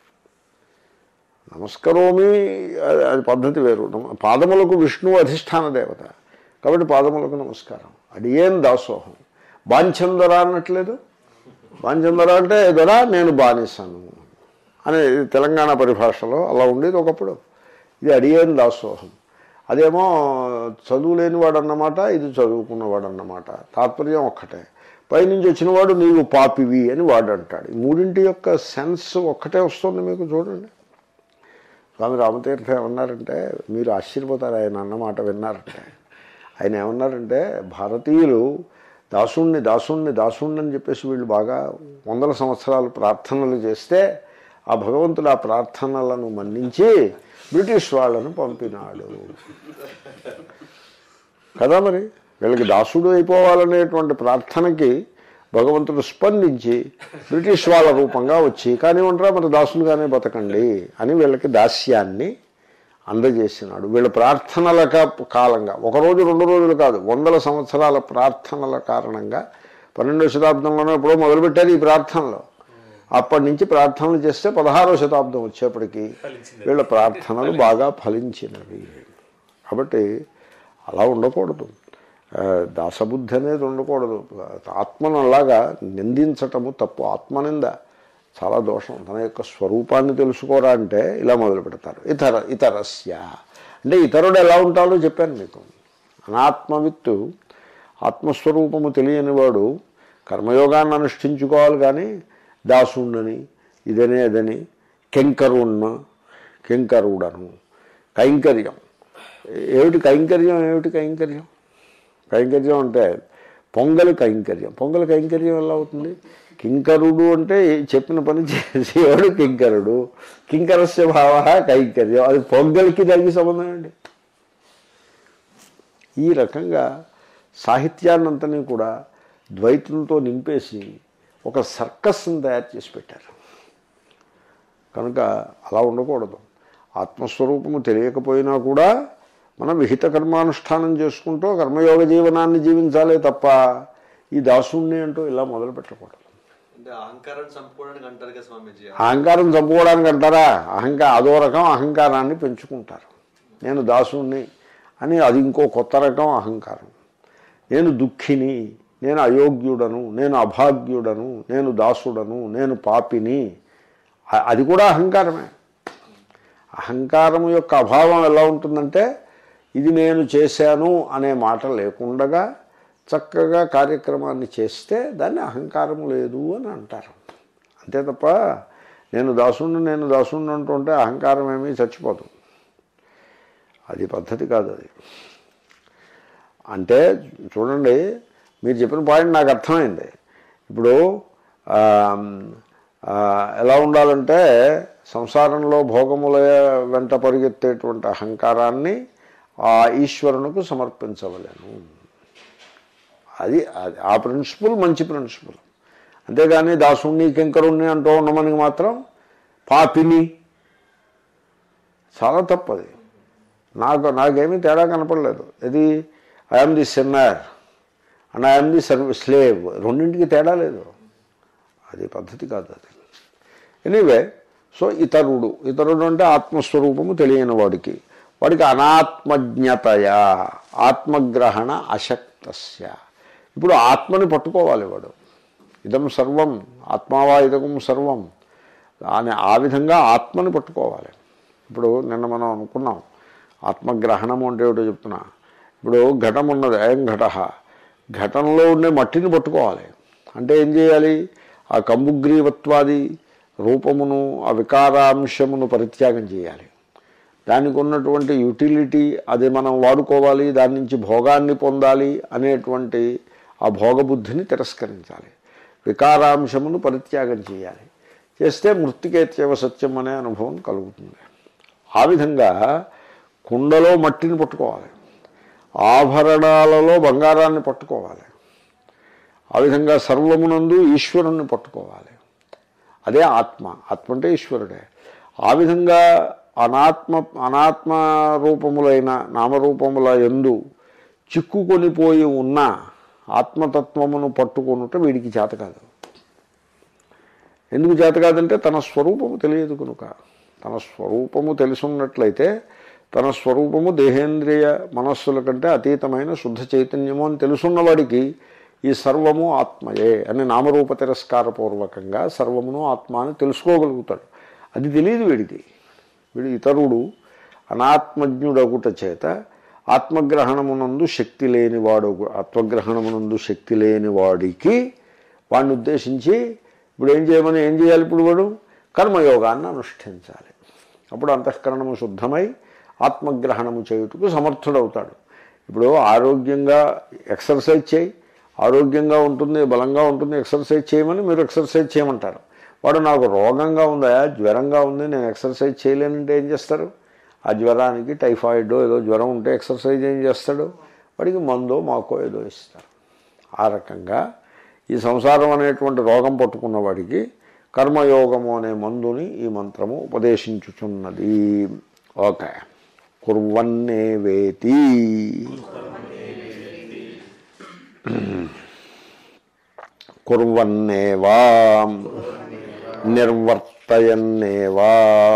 నమస్కరోమి అది- అది పద్ధతి వేరు నమ- పాదములకు విష్ణువు అధిష్టాన దేవత కాబట్టి పాదములకు నమస్కారం అది ఏం దాసోహం బాంచందరా అన్నట్లేదు బాంచందరా అంటే దొరా నేను బానిసను అని తెలంగాణ పరిభాషలో అలా ఉండేది ఒకప్పుడు ఇది అడియేన్ దాసోహం అదేమో చదువు లేనివాడు అన్నమాట ఇది చదువుకున్నవాడు అన్నమాట తాత్పర్యం ఒక్కటే పైనుంచి వచ్చినవాడు నీవు పాపివి అని వాడు అంటాడు ఈ మూడింటి యొక్క సెన్స్ ఒక్కటే వస్తుంది మీకు చూడండి స్వామి రామతీర్థ ఏమన్నారంటే మీరు ఆశ్చర్యపోతారు ఆయన అన్నమాట విన్నారంటే ఆయన ఏమన్నారంటే భారతీయులు దాసుణ్ణి దాసుణ్ణి దాసుణ్ణి అని చెప్పేసి వీళ్ళు బాగా వందల సంవత్సరాలు ప్రార్థనలు చేస్తే ఆ భగవంతుడు ఆ ప్రార్థనలను మన్నించి బ్రిటిష్ వాళ్ళను పంపినాడు కదా మరి వీళ్ళకి దాసుడు అయిపోవాలనేటువంటి ప్రార్థనకి భగవంతుడు స్పందించి బ్రిటిష్ వాళ్ళ రూపంగా వచ్చి కానీ ఉంటారా మరి దాసులుగానే బతకండి అని వీళ్ళకి దాస్యాన్ని అందజేసినాడు వీళ్ళ ప్రార్థనల కా- కాలంగా ఒక రోజు రెండు రోజులు కాదు వందల సంవత్సరాల ప్రార్థనల కారణంగా పన్నెండవ శతాబ్దంలోనే ఎప్పుడో మొదలుపెట్టారు ఈ ప్రార్థనలు అప్పటి నుంచి ప్రార్థనలు చేస్తే పదహారవ శతాబ్దం వచ్చేప్పటికి వీళ్ళ ప్రార్థనలు బాగా ఫలించినవి కాబట్టి అలా ఉండకూడదు ఆ, దాసబుద్ధి అనేది ఉండకూడదు ఆత్మను అలాగా నిందించటము తప్పు ఆత్మనింద చాలా దోషం తన యొక్క స్వరూపాన్ని తెలుసుకోరా అంటే ఇలా మొదలు పెడతారు ఇతర ఇతరస్య అంటే ఇతరుడు ఎలా ఉంటాడో చెప్పాను మీకు అనాత్మవిత్తు ఆత్మస్వరూపము తెలియనివాడు కర్మయోగాన్ని అనుష్ఠించుకోవాలి కానీ దాసుండని ఇదనే అదని కెంకరుణ్ణ కెంకరుడను కైంకర్యం ఏమిటి కైంకర్యం ఏమిటి కైంకర్యం కైంకర్యం అంటే పొంగలి కైంకర్యం పొంగలి కైంకర్యం ఎలా అవుతుంది కింకరుడు అంటే చెప్పిన పని చేసేవాడు కింకరుడు కింకరస్య భావ కైంకర్యం అది పొంగలికి దానికి సంబంధం ఏంటి ఈ రకంగా సాహిత్యాన్నంతని కూడా ద్వైతంతో నింపేసి ఒక సర్కస్ని తయారు చేసి పెట్టారు కనుక అలా ఉండకూడదు ఆత్మస్వరూపము తెలియకపోయినా కూడా మనం విహిత కర్మానుష్ఠానం చేసుకుంటూ కర్మయోగ జీవనాన్ని జీవించాలే తప్ప ఈ దాసుణ్ణి అంటూ ఇలా మొదలు పెట్టకూడదు అంటే అహంకారాన్ని చంపుకోవడానికి అంటారు కదా స్వామీజీ అహంకారం చంపుకోవడానికి అంటారా అహంకార అదో రకం అహంకారాన్ని పెంచుకుంటారు నేను దాసుణ్ణి అని అది ఇంకో కొత్త రకం అహంకారం నేను దుఃఖిని నేను అయోగ్యుడను నేను అభాగ్యుడను నేను దాసుడను నేను పాపిని అ- అది కూడా అహంకారమే అహంకారం యొక్క అభావం ఎలా ఉంటుందంటే ఇది నేను చేశాను అనే మాట లేకుండగా చక్కగా కార్యక్రమాన్ని చేస్తే దాన్ని అహంకారం లేదు అని అంటారు అంతే తప్ప నేను దాసుణ్ణి నేను దాసుణ్ణి అంటుంటే అహంకారం ఏమీ చచ్చిపోదు అది పద్ధతి కాదు అది అంటే చూడండి మీరు చెప్పిన పాయింట్ నాకు అర్థమైంది ఇప్పుడు ఆ, ఆ, ఎలా ఉండాలంటే సంసారంలో భోగముల వెంట పరిగెత్తేటువంటి అహంకారాన్ని ఆ ఈశ్వరునికి సమర్పించవలేను అది అది ఆ ప్రిన్సిపల్ మంచి ప్రిన్సిపల్ అంతేగాని దాసుణ్ణి కింకరుణ్ణి అంటూ ఉండమని మాత్రం పాపిని చాలా తప్పది నాకు నాకేమీ తేడా కనపడలేదు ఇది I'm the sinner and I'm the serve slave రెండింటికి తేడా లేదు అది పద్ధతి కాదు అది ఎనీవే సో ఇతరుడు ఇతరుడు అంటే ఆత్మస్వరూపము తెలియని వాడికి వాడికి అనాత్మజ్ఞతయా ఆత్మగ్రహణ అశక్తస్య ఇప్పుడు ఆత్మని పట్టుకోవాలి వాడు ఇదం సర్వం ఆత్మావా ఇదకం సర్వం అని ఆ విధంగా ఆత్మని పట్టుకోవాలి ఇప్పుడు నిన్న మనం అనుకున్నాం ఆత్మగ్రహణము అంటే ఏమిటో చెప్తున్నా ఇప్పుడు ఘటం ఉన్నది అయం ఘట ఘటంలో ఉండే మట్టిని పట్టుకోవాలి అంటే ఏం చేయాలి ఆ కంబుగ్రీవత్వాది రూపమును ఆ వికారాంశమును పరిత్యాగం చేయాలి దానికి ఉన్నటువంటి యూటిలిటీ అది మనం వాడుకోవాలి దాని నుంచి భోగాన్ని పొందాలి అనేటువంటి ఆ భోగబుద్ధిని తిరస్కరించాలి వికారాంశమును పరిత్యాగం చేయాలి చేస్తే మృతికేత్యవ సత్యం అనే అనుభవం కలుగుతుంది ఆ విధంగా కుండలో మట్టిని పట్టుకోవాలి ఆభరణాలలో బంగారాన్ని పట్టుకోవాలి ఆ విధంగా సర్వమునందు ఈశ్వరుణ్ణి పట్టుకోవాలి అదే ఆత్మ ఆత్మ అంటే ఈశ్వరుడే ఆ విధంగా అనాత్మ అనాత్మ రూపములైన నామరూపముల ఎందు చిక్కుకొనిపోయి ఉన్న ఆత్మతత్వమును పట్టుకొనుట వీడికి చేత కాదు ఎందుకు చేత కాదంటే తన స్వరూపము తెలియదు కనుక తన స్వరూపము తెలుసున్నట్లయితే తన స్వరూపము దేహేంద్రియ మనస్సుల కంటే అతీతమైన శుద్ధ చైతన్యము అని తెలుసున్నవాడికి ఈ సర్వము ఆత్మయే అని నామరూప తిరస్కారపూర్వకంగా సర్వమును ఆత్మ అని తెలుసుకోగలుగుతాడు అది తెలియదు వీడికి వీడు ఇతరుడు అనాత్మజ్ఞుడగుట చేత ఆత్మగ్రహణమునందు శక్తి లేనివాడు ఆత్మగ్రహణమునందు శక్తి లేని వాడికి వాడిని ఉద్దేశించి ఇప్పుడు ఏం చేయమని ఏం చేయాలి ఇప్పుడు వాడు కర్మయోగాన్ని అనుష్ఠించాలి అప్పుడు అంతఃకరణము శుద్ధమై ఆత్మగ్రహణము చేయుటకు సమర్థుడవుతాడు ఇప్పుడు ఆరోగ్యంగా ఎక్సర్సైజ్ చేయి ఆరోగ్యంగా ఉంటుంది బలంగా ఉంటుంది ఎక్సర్సైజ్ చేయమని మీరు ఎక్సర్సైజ్ చేయమంటారు వాడు నాకు రోగంగా ఉందా జ్వరంగా ఉంది నేను ఎక్సర్సైజ్ చేయలేనంటే ఏం చేస్తారు ఆ జ్వరానికి టైఫాయిడ్ ఏదో జ్వరం ఉంటే ఎక్సర్సైజ్ ఏం చేస్తాడు వాడికి మందో మాకో ఏదో ఇస్తారు ఆ రకంగా ఈ సంసారం అనేటువంటి రోగం పట్టుకున్న వాడికి కర్మయోగము అనే మందుని ఈ మంత్రము ఉపదేశించుచున్నది ఓకే కుర్వన్నే వేతి కుర్వన్నేవా నిర్వర్తయన్నేవా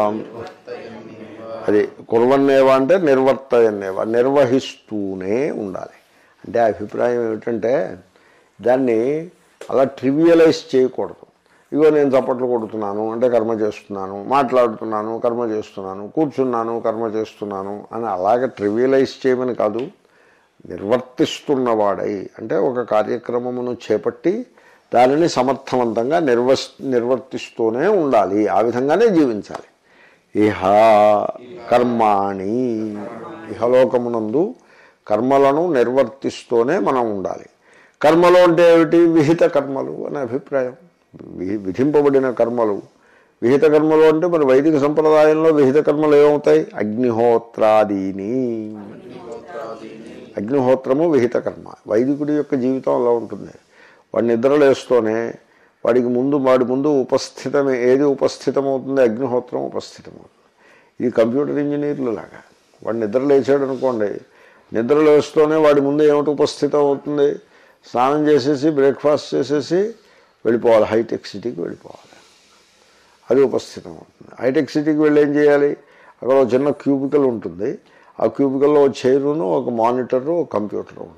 అది కుర్వన్నేవా అంటే నిర్వర్తయన్నేవా నిర్వహిస్తూనే ఉండాలి అంటే అభిప్రాయం ఏమిటంటే దాన్ని అలా ట్రివియలైజ్ చేయకూడదు ఇగో నేను చప్పట్లు కొడుతున్నాను అంటే కర్మ చేస్తున్నాను మాట్లాడుతున్నాను కర్మ చేస్తున్నాను కూర్చున్నాను కర్మ చేస్తున్నాను అని అలాగ ట్రివియలైజ్ చేయమని కాదు నిర్వర్తిస్తున్నవాడై అంటే ఒక కార్యక్రమమును చేపట్టి దానిని సమర్థవంతంగా నిర్వస్ నిర్వర్తిస్తూనే ఉండాలి ఆ విధంగానే జీవించాలి ఇహ కర్మాణి ఇహలోకమునందు కర్మలను నిర్వర్తిస్తూనే మనం ఉండాలి కర్మలు అంటే ఏమిటి విహిత కర్మలు అనే అభిప్రాయం వి- విధింపబడిన కర్మలు విహిత కర్మలు అంటే మరి వైదిక సంప్రదాయంలో విహిత కర్మలు ఏమవుతాయి అగ్నిహోత్రాదీని అగ్నిహోత్రము విహిత కర్మ వైదికుడి యొక్క జీవితం అలా ఉంటుంది వాడు నిద్రలేస్తూనే వాడికి ముందు వాడి ముందు ఉపస్థితమే ఏది ఉపస్థితమవుతుంది అగ్నిహోత్రం ఉపస్థితమవుతుంది ఇది కంప్యూటర్ ఇంజనీర్లు లాగా వాడు నిద్ర లేచాడు అనుకోండి నిద్ర లేస్తూనే వాడి ముందు ఏమిటి ఉపస్థితం అవుతుంది స్నానం చేసేసి బ్రేక్ఫాస్ట్ చేసేసి వెళ్ళిపోవాలి హైటెక్ సిటీకి వెళ్ళిపోవాలి అది ఉపస్థితం అవుతుంది హైటెక్ సిటీకి వెళ్ళి ఏం చేయాలి అక్కడ ఒక చిన్న క్యూబికల్ ఉంటుంది ఆ క్యూబికల్లో ఒక చైరును ఒక మానిటరు ఒక కంప్యూటర్ ఉంటుంది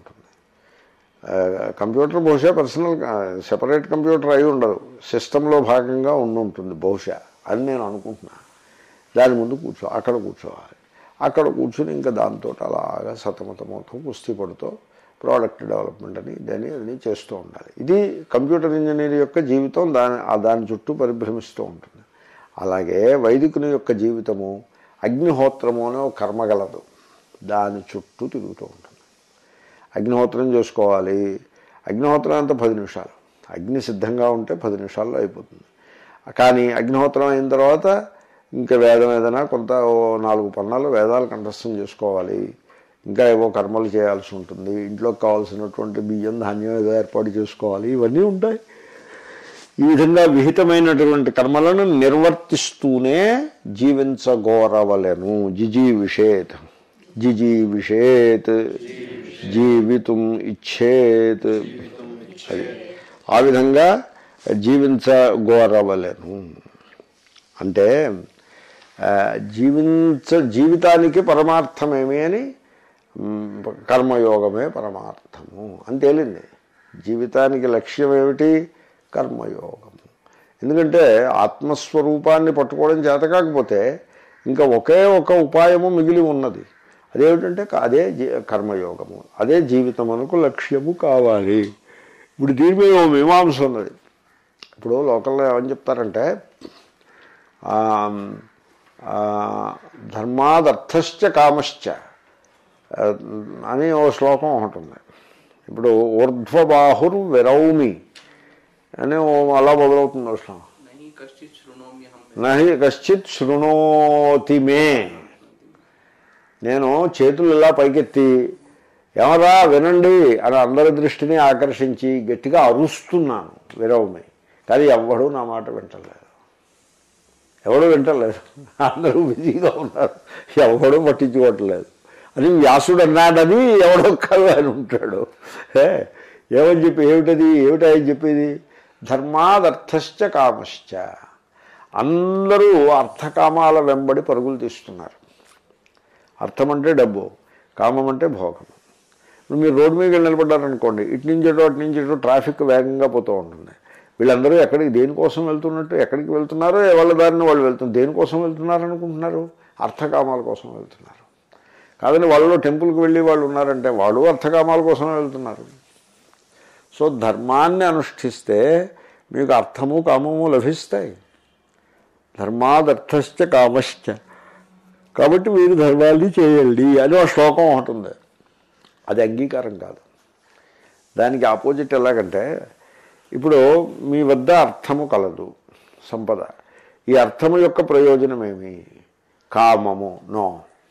ఆ, కంప్యూటర్ బహుశా పర్సనల్ సెపరేట్ కంప్యూటర్ అయి ఉండదు సిస్టంలో భాగంగా ఉండి ఉంటుంది బహుశా అని నేను అనుకుంటున్నా దాని ముందు కూర్చో అక్కడ కూర్చోవాలి అక్కడ కూర్చుని ఇంకా దాంతో అలాగా సతమతమవుతూ కుస్తీ పడుతూ ప్రోడక్ట్ డెవలప్మెంట్ అని దాన్ని అది చేస్తూ ఉండాలి ఇది కంప్యూటర్ ఇంజనీర్ యొక్క జీవితం దాని ఆ దాని చుట్టూ పరిభ్రమిస్తూ ఉంటుంది అలాగే వైదికుని యొక్క జీవితము అగ్నిహోత్రము అనే ఒక కర్మ గలదు దాని చుట్టూ తిరుగుతూ ఉంటుంది అగ్నిహోత్రం చేసుకోవాలి అగ్నిహోత్రం అంతా పది నిమిషాలు అగ్ని సిద్ధంగా ఉంటే పది నిమిషాల్లో అయిపోతుంది కానీ అగ్నిహోత్రం అయిన తర్వాత ఇంకా వేదం ఏదైనా కొంత ఓ నాలుగు పన్నాలు వేదాలు కంఠస్థం చేసుకోవాలి ఇంకా ఏవో కర్మలు చేయాల్సి ఉంటుంది ఇంట్లోకి కావాల్సినటువంటి బియ్యం ధాన్యం ఏదో ఏర్పాటు చేసుకోవాలి ఇవన్నీ ఉంటాయి ఈ విధంగా విహితమైనటువంటి కర్మలను నిర్వర్తిస్తూనే జీవించగోరవలెను జిజీవిషేత్ జిజీవిషేత్ జీవితం ఇచ్చేత్ అది ఆ విధంగా జీవించగోరవలెను అంటే ఆ, జీవించ జీవితానికి పరమార్థమేమి అని మ్, కర్మయోగమే పరమార్థము అని తేలింది జీవితానికి లక్ష్యం ఏమిటి కర్మయోగము ఎందుకంటే ఆత్మస్వరూపాన్ని పట్టుకోవడం చేత కాకపోతే ఇంకా ఒకే ఒక ఉపాయము మిగిలి ఉన్నది అదేమిటంటే అదే జీ- కర్మయోగము అదే జీవితమునకు లక్ష్యము కావాలి ఇప్పుడు దీని మీద ఓ మీమాంస ఉన్నది ఇప్పుడు లోకల్లో ఏమని చెప్తారంటే ఆ, ఆ, ధర్మాదర్థశ్చ కామశ్చ ఆ, అని ఓ శ్లోకం ఒకటి ఉంది ఇప్పుడు ఊర్ధ్వబాహుర్ విరౌమి అని ఓ అలా మొదలవుతుంది ఓ శ్లోకం नहीं कश्चित शृणोम्य हम నహి కశ్చిత్ శృణోతి మే నేను చేతులు ఇలా పైకెత్తి ఎవరా వినండి అని అందరి దృష్టిని ఆకర్షించి గట్టిగా అరుస్తున్నాను విరవమై కానీ ఎవ్వడూ నా మాట వింటలేదు ఎవడూ వింటలేదు అందరూ బిజీగా ఉన్నారు ఎవడూ పట్టించుకోవట్లేదు అని వ్యాసుడు అన్నాడని ఎవడో కవి అని ఉంటాడు ఏ, ఏమని చెప్పి ఏమిటది ఏమిటి ఆయన చెప్పేది ధర్మాదర్థశ్చ కామశ్చ అందరూ అర్థకామాల వెంబడి పరుగులు తీస్తున్నారు అర్థం అంటే డబ్బు కామం అంటే భోగం ఇప్పుడు మీరు రోడ్డు మీద వెళ్ళి నిలబడ్డారనుకోండి ఇటు నుంచి ఇటు అటు నుంచి ఇటు ట్రాఫిక్ వేగంగా పోతూ ఉంటుంది వీళ్ళందరూ ఎక్కడికి దేనికోసం వెళ్తున్నట్టు ఎక్కడికి వెళ్తున్నారో వాళ్ళ దారిని వాళ్ళు వెళ్తున్నారు దేనికోసం వెళ్తున్నారు అనుకుంటున్నారు అర్థకామాల కోసం వెళ్తున్నారు కాదని వాళ్ళు టెంపుల్కి వెళ్ళి వాళ్ళు ఉన్నారంటే వాళ్ళు అర్థకామాల కోసం వెళ్తున్నారు సో ధర్మాన్ని అనుష్ఠిస్తే మీకు అర్థము కామము లభిస్తాయి ధర్మాదర్థశ్చ కామశ్చ కాబట్టి మీరు ధర్మాన్ని చేయండి అని ఒక శ్లోకం ఒకటి ఉంది అది అంగీకారం కాదు దానికి ఆపోజిట్ ఎలాగంటే ఇప్పుడు మీ వద్ద అర్థము కలదు సంపద ఈ అర్థము యొక్క ప్రయోజనమేమి కామము నో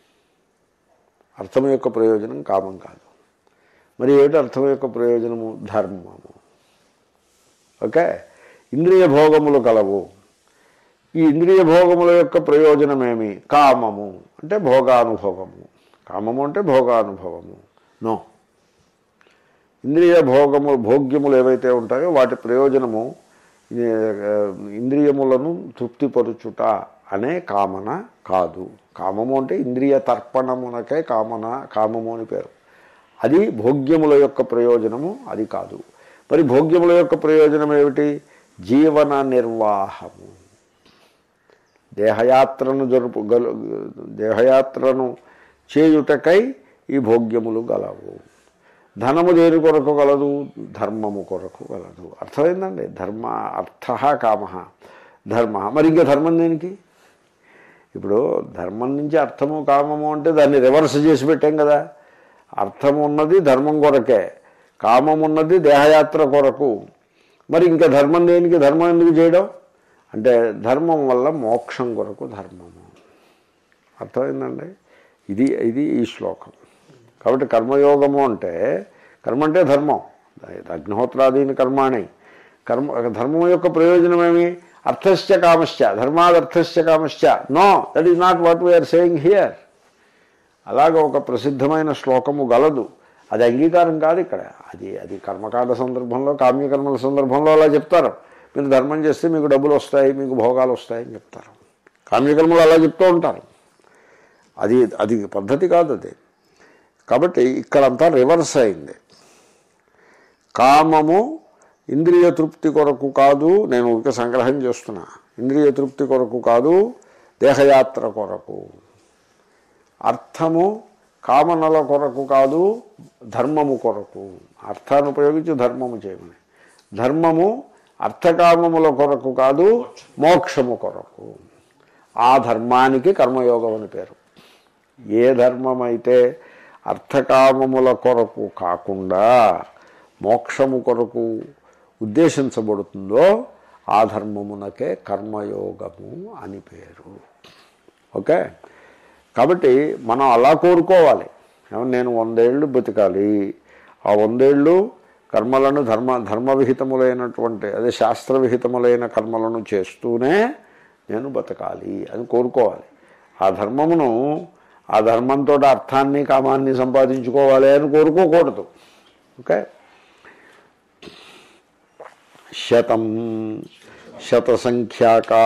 అర్థం యొక్క ప్రయోజనం కామం కాదు మరి ఏమిటి అర్థం యొక్క ప్రయోజనము ధర్మము ఓకే ఇంద్రియ భోగములు కలవు ఈ ఇంద్రియ భోగముల యొక్క ప్రయోజనమేమి కామము అంటే భోగానుభవము కామము అంటే భోగానుభవము నో ఇంద్రియ భోగము భోగ్యములు ఏవైతే ఉంటాయో వాటి ప్రయోజనము ఏ, ఇంద్రియములను తృప్తిపరుచుట అనే కామన కాదు కామము అంటే ఇంద్రియ తర్పణమునకే కామన కామము అని పేరు అది భోగ్యముల యొక్క ప్రయోజనము అది కాదు మరి భోగ్యముల యొక్క ప్రయోజనం ఏమిటి జీవన నిర్వాహము దేహయాత్రను జరుపు గల దేహయాత్రను చేయుటకై ఈ భోగ్యములు గలవు ధనము దేని కొరకు గలదు ధర్మము కొరకు గలదు అర్థమైందండి ధర్మ అర్థ కామ ధర్మ మరి ఇంకా ధర్మం దేనికి ఇప్పుడు ధర్మం నుంచి అర్థము కామము అంటే దాన్ని రివర్స్ చేసి పెట్టాం కదా అర్థం ఉన్నది ధర్మం కొరకే కామం ఉన్నది దేహయాత్ర కొరకు మరి ఇంకా ధర్మం దేనికి ధర్మం ఎందుకు చేయడం అంటే ధర్మం వల్ల మోక్షం కొరకు ధర్మము అర్థమైందండి ఇది ఇది ఈ శ్లోకం కాబట్టి కర్మయోగము అంటే కర్మ అంటే ధర్మం అగ్నిహోత్రాదీని కర్మాణి కర్మ ధర్మం యొక్క ప్రయోజనం ఏమి అర్థశ్చ కామశ్చ ధర్మాదర్థశ్చ కామశ్చ no that is not what we are saying here అలాగ ఒక ప్రసిద్ధమైన శ్లోకము గలదు అది అంగీకారం కాదు ఇక్కడ అది అది కర్మకాండ సందర్భంలో కామ్యకర్మల సందర్భంలో అలా చెప్తారు మీరు ధర్మం చేస్తే మీకు డబ్బులు వస్తాయి మీకు భోగాలు వస్తాయని చెప్తారు కామ్యకర్మలు అలా చెప్తూ ఉంటారు అది అది పద్ధతి కాదు అది కాబట్టి ఇక్కడంతా రివర్స్ అయింది కామము ఇంద్రియ తృప్తి కొరకు కాదు నేను ఊరికే సంగ్రహం చేస్తున్నా ఇంద్రియ తృప్తి కొరకు కాదు దేహయాత్ర కొరకు అర్థము కామనల కొరకు కాదు ధర్మము కొరకు అర్థాన్ని ఉపయోగించి ధర్మము చేయమని ధర్మము అర్థకామముల కొరకు కాదు మోక్షము కొరకు ఆ ధర్మానికి కర్మయోగం అని పేరు ఏ ధర్మం అయితే అర్థకామముల కొరకు కాకుండా మోక్షము కొరకు ఉద్దేశించబడుతుందో ఆ ధర్మమునకే కర్మయోగము అని పేరు ఓకే కాబట్టి మనం అలా కోరుకోవాలి ఏమన్నా నేను వందేళ్ళు బతికాలి ఆ వందేళ్ళు కర్మలను ధర్మ ధర్మ విహితములైనటువంటి అదే శాస్త్ర విహితములైన కర్మలను చేస్తూనే నేను బతకాలి అని కోరుకోవాలి ఆ ధర్మమును ఆ ధర్మంతో అర్థాన్ని కామాన్ని సంపాదించుకోవాలి అని కోరుకోకూడదు ఓకే శతం శతసంఖ్యాకా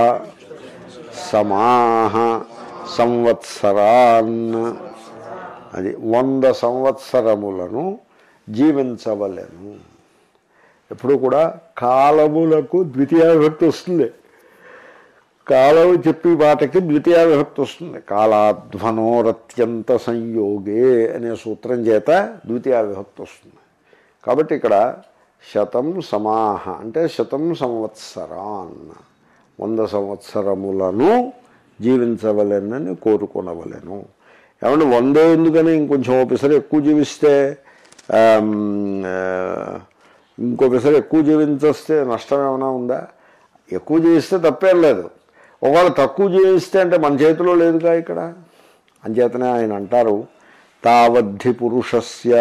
సమాహ సంవత్సరాన్ అది వంద సంవత్సరములను జీవించవలెను ఎప్పుడు కూడా కాలములకు ద్వితీయ విభక్తి వస్తుంది కాలం చెప్పి వాటికి ద్వితీయ విభక్తి వస్తుంది కాలాధ్వనోరత్యంత సంయోగే అనే సూత్రం చేత ద్వితీయ విభక్తి వస్తుంది కాబట్టి ఇక్కడ శతం సమాహ అంటే శతం సంవత్సరాన్ వంద సంవత్సరములను జీవించవలెనని కోరుకొనవలెను ఏమంటే వందే ఎందుకని ఇంకొంచెం ఓ పిసరు ఎక్కువ జీవిస్తే ఆమ్, ఆ, ఇంకో పిసరు ఎక్కువ జీవించొస్తే నష్టం ఏమైనా ఉందా ఎక్కువ జీవిస్తే తప్పేం లేదు ఒకవేళ తక్కువ జీవిస్తే అంటే మన చేతిలో లేదుగా ఇక్కడ అంచేతనే ఆయన అంటారు తావద్ధి పురుషస్య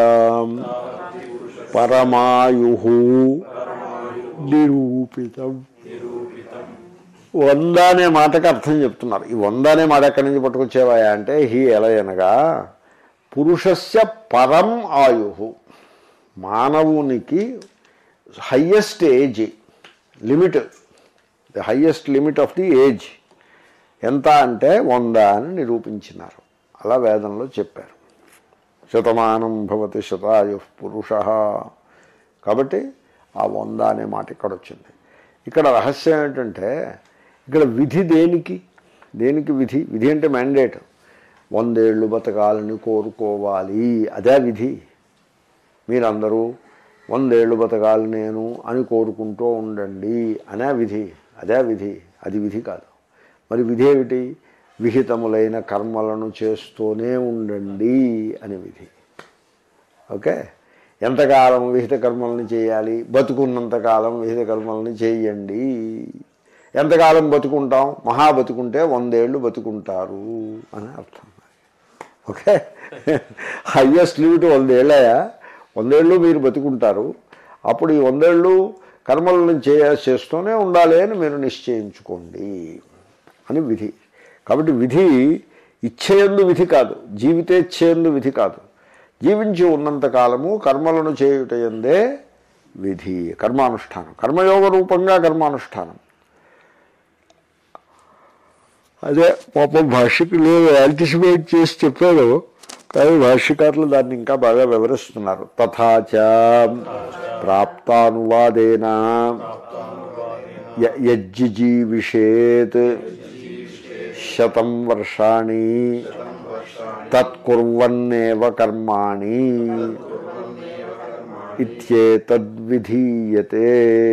పరమాయు నిరూపితం వంద అనే మాటకి అర్థం చెప్తున్నారు ఈ వంద అనే మాట ఎక్కడి నుంచి పట్టుకొచ్చేవాయా అంటే హీ ఎలా అనగా పురుషస్య పరం ఆయు మానవునికి highest age limit the highest limit of the age ఎంత అంటే వంద అని నిరూపించినారు అలా వేదంలో చెప్పారు శతమానం భవతి శతాయు పురుష కాబట్టి ఆ వంద అనే మాట ఇక్కడ వచ్చింది ఇక్కడ రహస్యం ఏంటంటే ఇక్కడ విధి దేనికి దేనికి విధి విధి అంటే మ్యాండేట్ వందేళ్ళు బతకాలని కోరుకోవాలి అదే విధి మీరందరూ వందేళ్ళు బతకాలి నేను అని కోరుకుంటూ ఉండండి అనే విధి అదే విధి అది విధి కాదు మరి విధి ఏమిటి విహితములైన కర్మలను చేస్తూనే ఉండండి అని విధి ఓకే ఎంతకాలం విహిత కర్మలను చేయాలి బతుకున్నంతకాలం విహిత కర్మలను చేయండి ఎంతకాలం బతుకుంటాం మహా బతుకుంటే వందేళ్ళు బతుకుంటారు అని అర్థం ఓకే హయ్యెస్ట్ లిమిట్ వందేళ్ళయా వందేళ్ళు మీరు బతుకుంటారు అప్పుడు ఈ వందేళ్ళు కర్మలను చేయ చేస్తూనే ఉండాలి అని మీరు నిశ్చయించుకోండి అని విధి కాబట్టి విధి ఇచ్చేయందు విధి కాదు జీవితేచ్ఛయందు విధి కాదు జీవించి ఉన్నంత కాలము కర్మలను చేయుటయందే విధి కర్మానుష్ఠానం కర్మయోగ రూపంగా కర్మానుష్ఠానం అదే పాపం భాష్యకులు యాంటిసిపేట్ చేసి చెప్పారు కానీ భాష్యకారులు దాన్ని ఇంకా బాగా వివరిస్తున్నారు తథాచ ప్రాప్తానువాదేన య- యజ్జిజీవిషేత్ శతం వర్షాణి తత్కుర్వన్నేవ కర్మాణి ఇత్యేతద్విధీయతే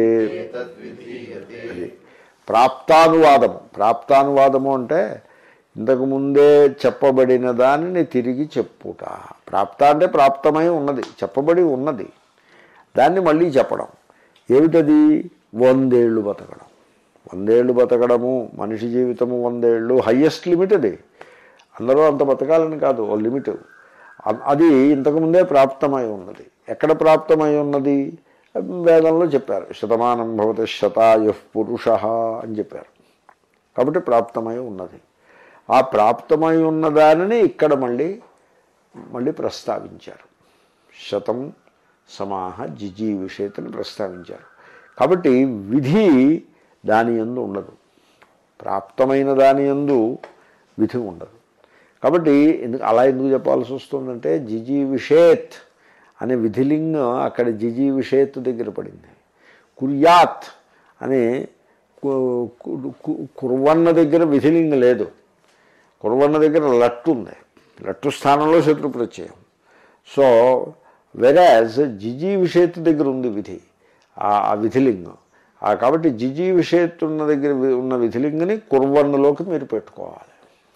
అది ప్రాప్తానువాదము ప్రాప్తానువాదము అంటే ఇంతకుముందే చెప్పబడిన దానిని తిరిగి చెప్పుట ప్రాప్త అంటే ప్రాప్తమై ఉన్నది చెప్పబడి ఉన్నది దాన్ని మళ్ళీ చెప్పడం ఏమిటది వందేళ్ళు బతకడం వందేళ్ళు బతకడము మనిషి జీవితము వందేళ్ళు హయ్యెస్ట్ లిమిట్ అది అందరూ అంత బతకాలని కాదు ఓ లిమిట్ అ- అది ఇంతకుముందే ప్రాప్తమై ఉన్నది ఎక్కడ ప్రాప్తమై ఉన్నది వేదంలో చెప్పారు శతమానం భవతి శతాయు పురుష అని చెప్పారు కాబట్టి ప్రాప్తమై ఉన్నది ఆ ప్రాప్తమై ఉన్న దానిని ఇక్కడ మళ్ళీ మళ్ళీ ప్రస్తావించారు శతం సమాహ జిజీ విషయతని ప్రస్తావించారు కాబట్టి విధి దాని యందు ఉండదు ప్రాప్తమైన దాని యందు విధి ఉండదు కాబట్టి ఎందుకు అలా ఎందుకు చెప్పాల్సి వస్తుందంటే జిజీ విషేత్ అనే విధిలింగం అక్కడ జిజీ విషేత్ దగ్గర పడింది కుర్యాత్ అనే కు- కు- కు- కుర్వన్న దగ్గర విధిలింగ లేదు కుర్వన్న దగ్గర లట్టు ఉంది లట్టు స్థానంలో శత్రు ప్రత్యయం సో వెరాజ్ జిజీ విషేత్ దగ్గర ఉంది విధి ఆ ఆ విధిలింగం ఆ కాబట్టి జిజీ విషేత్ ఉన్న దగ్గర వి- ఉన్న విధిలింగని కుర్వన్నలోకి మీరు పెట్టుకోవాలి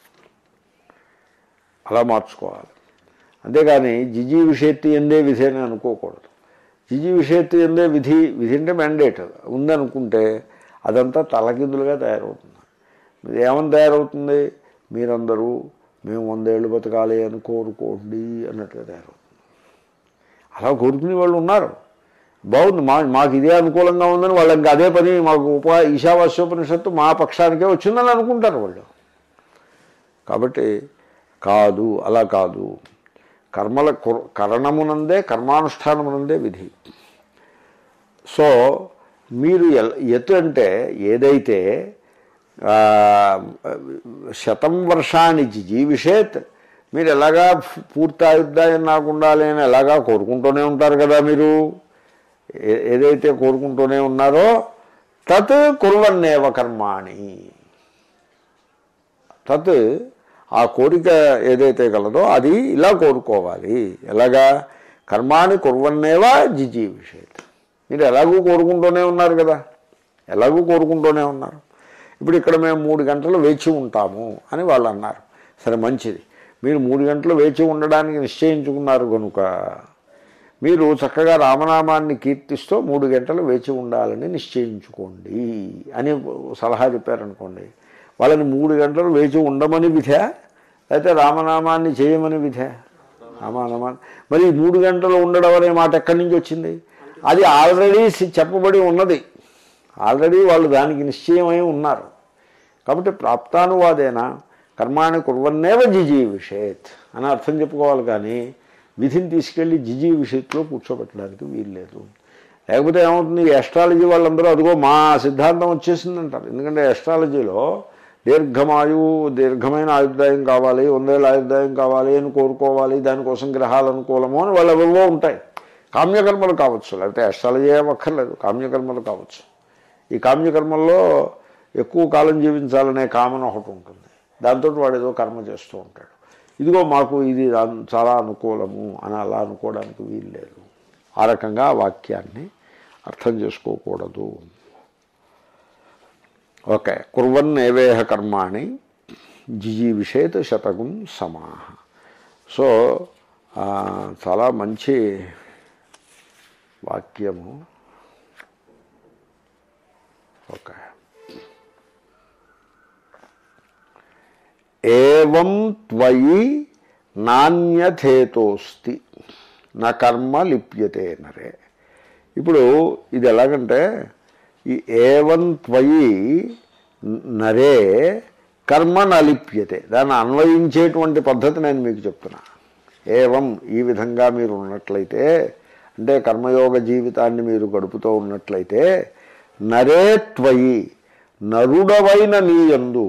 అలా మార్చుకోవాలి అంతేగాని జిజీ విషేత్తు ఎందే విధి అని అనుకోకూడదు జిజీ విషేత్తు ఎందే విధి విధి అంటే మ్యాండేట్ ఉందనుకుంటే అదంతా తలకిందులుగా తయారవుతుంది ఇది ఏమని తయారవుతుంది మీరందరూ మేము వందేళ్ళు బతకాలి అని కోరుకోండి అన్నట్టుగా తయారవుతుంది అలా కోరుకునే వాళ్ళు ఉన్నారు బాగుంది మా మాకు ఇదే అనుకూలంగా ఉందని వాళ్ళు ఇంకా అదే పని మాకు ఉపా ఈశావాస్యోపనిషత్తు మా పక్షానికే వచ్చిందని అనుకుంటారు వాళ్ళు కాబట్టి కాదు అలా కాదు కర్మల కుర్- కరణమునందే కర్మానుష్ఠానమునందే విధి సో మీరు ఎల్- ఎత్ అంటే ఏదైతే ఆ, శతం వర్షాన్ని జీవిషేత్ మీరు ఎలాగా పూర్తి ఆయుద్ధాయం నాకు ఉండాలి అని ఎలాగా కోరుకుంటూనే ఉంటారు కదా మీరు ఏ- ఏదైతే కోరుకుంటూనే ఉన్నారో తత్ కుర్వన్నేవ కర్మాణి తత్ ఆ కోరిక ఏదైతే కలదో అది ఇలా కోరుకోవాలి ఎలాగా కర్మాని కుర్వన్నేవా జిజీ విషయత్ మీరు ఎలాగూ కోరుకుంటూనే ఉన్నారు కదా ఎలాగూ కోరుకుంటూనే ఉన్నారు ఇప్పుడు ఇక్కడ మేము మూడు గంటలు వేచి ఉంటాము అని వాళ్ళు అన్నారు సరే మంచిది మీరు మూడు గంటలు వేచి ఉండడానికి నిశ్చయించుకున్నారు కనుక మీరు చక్కగా రామనామాన్ని కీర్తిస్తూ మూడు గంటలు వేచి ఉండాలని నిశ్చయించుకోండి అని సలహా చెప్పారనుకోండి వాళ్ళని మూడు గంటలు వేచి ఉండమని విధా లేకపోతే రామనామాన్ని చేయమని విధా రామనామాన్ని మరి ఈ మూడు గంటలు ఉండడం అనే మాట ఎక్కడి నుంచి వచ్చింది అది ఆల్రెడీ చెప్పబడి ఉన్నది ఆల్రెడీ వాళ్ళు దానికి నిశ్చయమై ఉన్నారు కాబట్టి ప్రాప్తానువాదేన కర్మాన్ని కుర్వన్నేవ జిజీ విషేత్ అని అర్థం చెప్పుకోవాలి కానీ విధిని తీసుకెళ్ళి జిజి విషయంలో కూర్చోబెట్టడానికి వీల్లేదు లేకపోతే ఏమవుతుంది ఈ ఎస్ట్రాలజీ వాళ్ళందరూ అదిగో మా సిద్ధాంతం వచ్చేసింది అంటారు ఎందుకంటే ఎస్ట్రాలజీలో దీర్ఘమాయు దీర్ఘమైన ఆయుర్దాయం కావాలి వందేళ్ళ ఆయుర్దాయం కావాలి అని కోరుకోవాలి దానికోసం గ్రహాలు అనుకూలము అని వాళ్ళు ఎవరివో ఉంటాయి కామ్యకర్మలు కావచ్చు లేకపోతే ఎస్ట్రాలజీ ఏమక్కర్లేదు కామ్యకర్మలు కావచ్చు ఈ కామ్యకర్మల్లో ఎక్కువ కాలం జీవించాలనే కామన్ ఒకటి ఉంటుంది దాంతో వాడు ఏదో కర్మ చేస్తూ ఉంటాడు ఇదిగో మాకు ఇది అన్- చాలా అనుకూలము అని అలా అనుకోవడానికి వీలు లేదు ఆ రకంగా ఆ వాక్యాన్ని అర్థం చేసుకోకూడదు ఓకే కుర్వన్ ఏవేహ కర్మాణి జిజీవిషేత్ శతగుం సమాహ సో ఆ, చాలా మంచి వాక్యము ఓకే ఏవం త్వయి నాణ్యథేతోస్తి నా కర్మ లిప్యతే నరే ఇప్పుడు ఇది ఎలాగంటే ఈ ఏవం త్వయి నరే కర్మ నలిప్యతే దాన్ని అన్వయించేటువంటి పద్ధతి నేను మీకు చెప్తున్నా ఏవం ఈ విధంగా మీరు ఉన్నట్లయితే అంటే కర్మయోగ జీవితాన్ని మీరు గడుపుతూ ఉన్నట్లయితే నరే త్వయి నరుడవైన నీయందు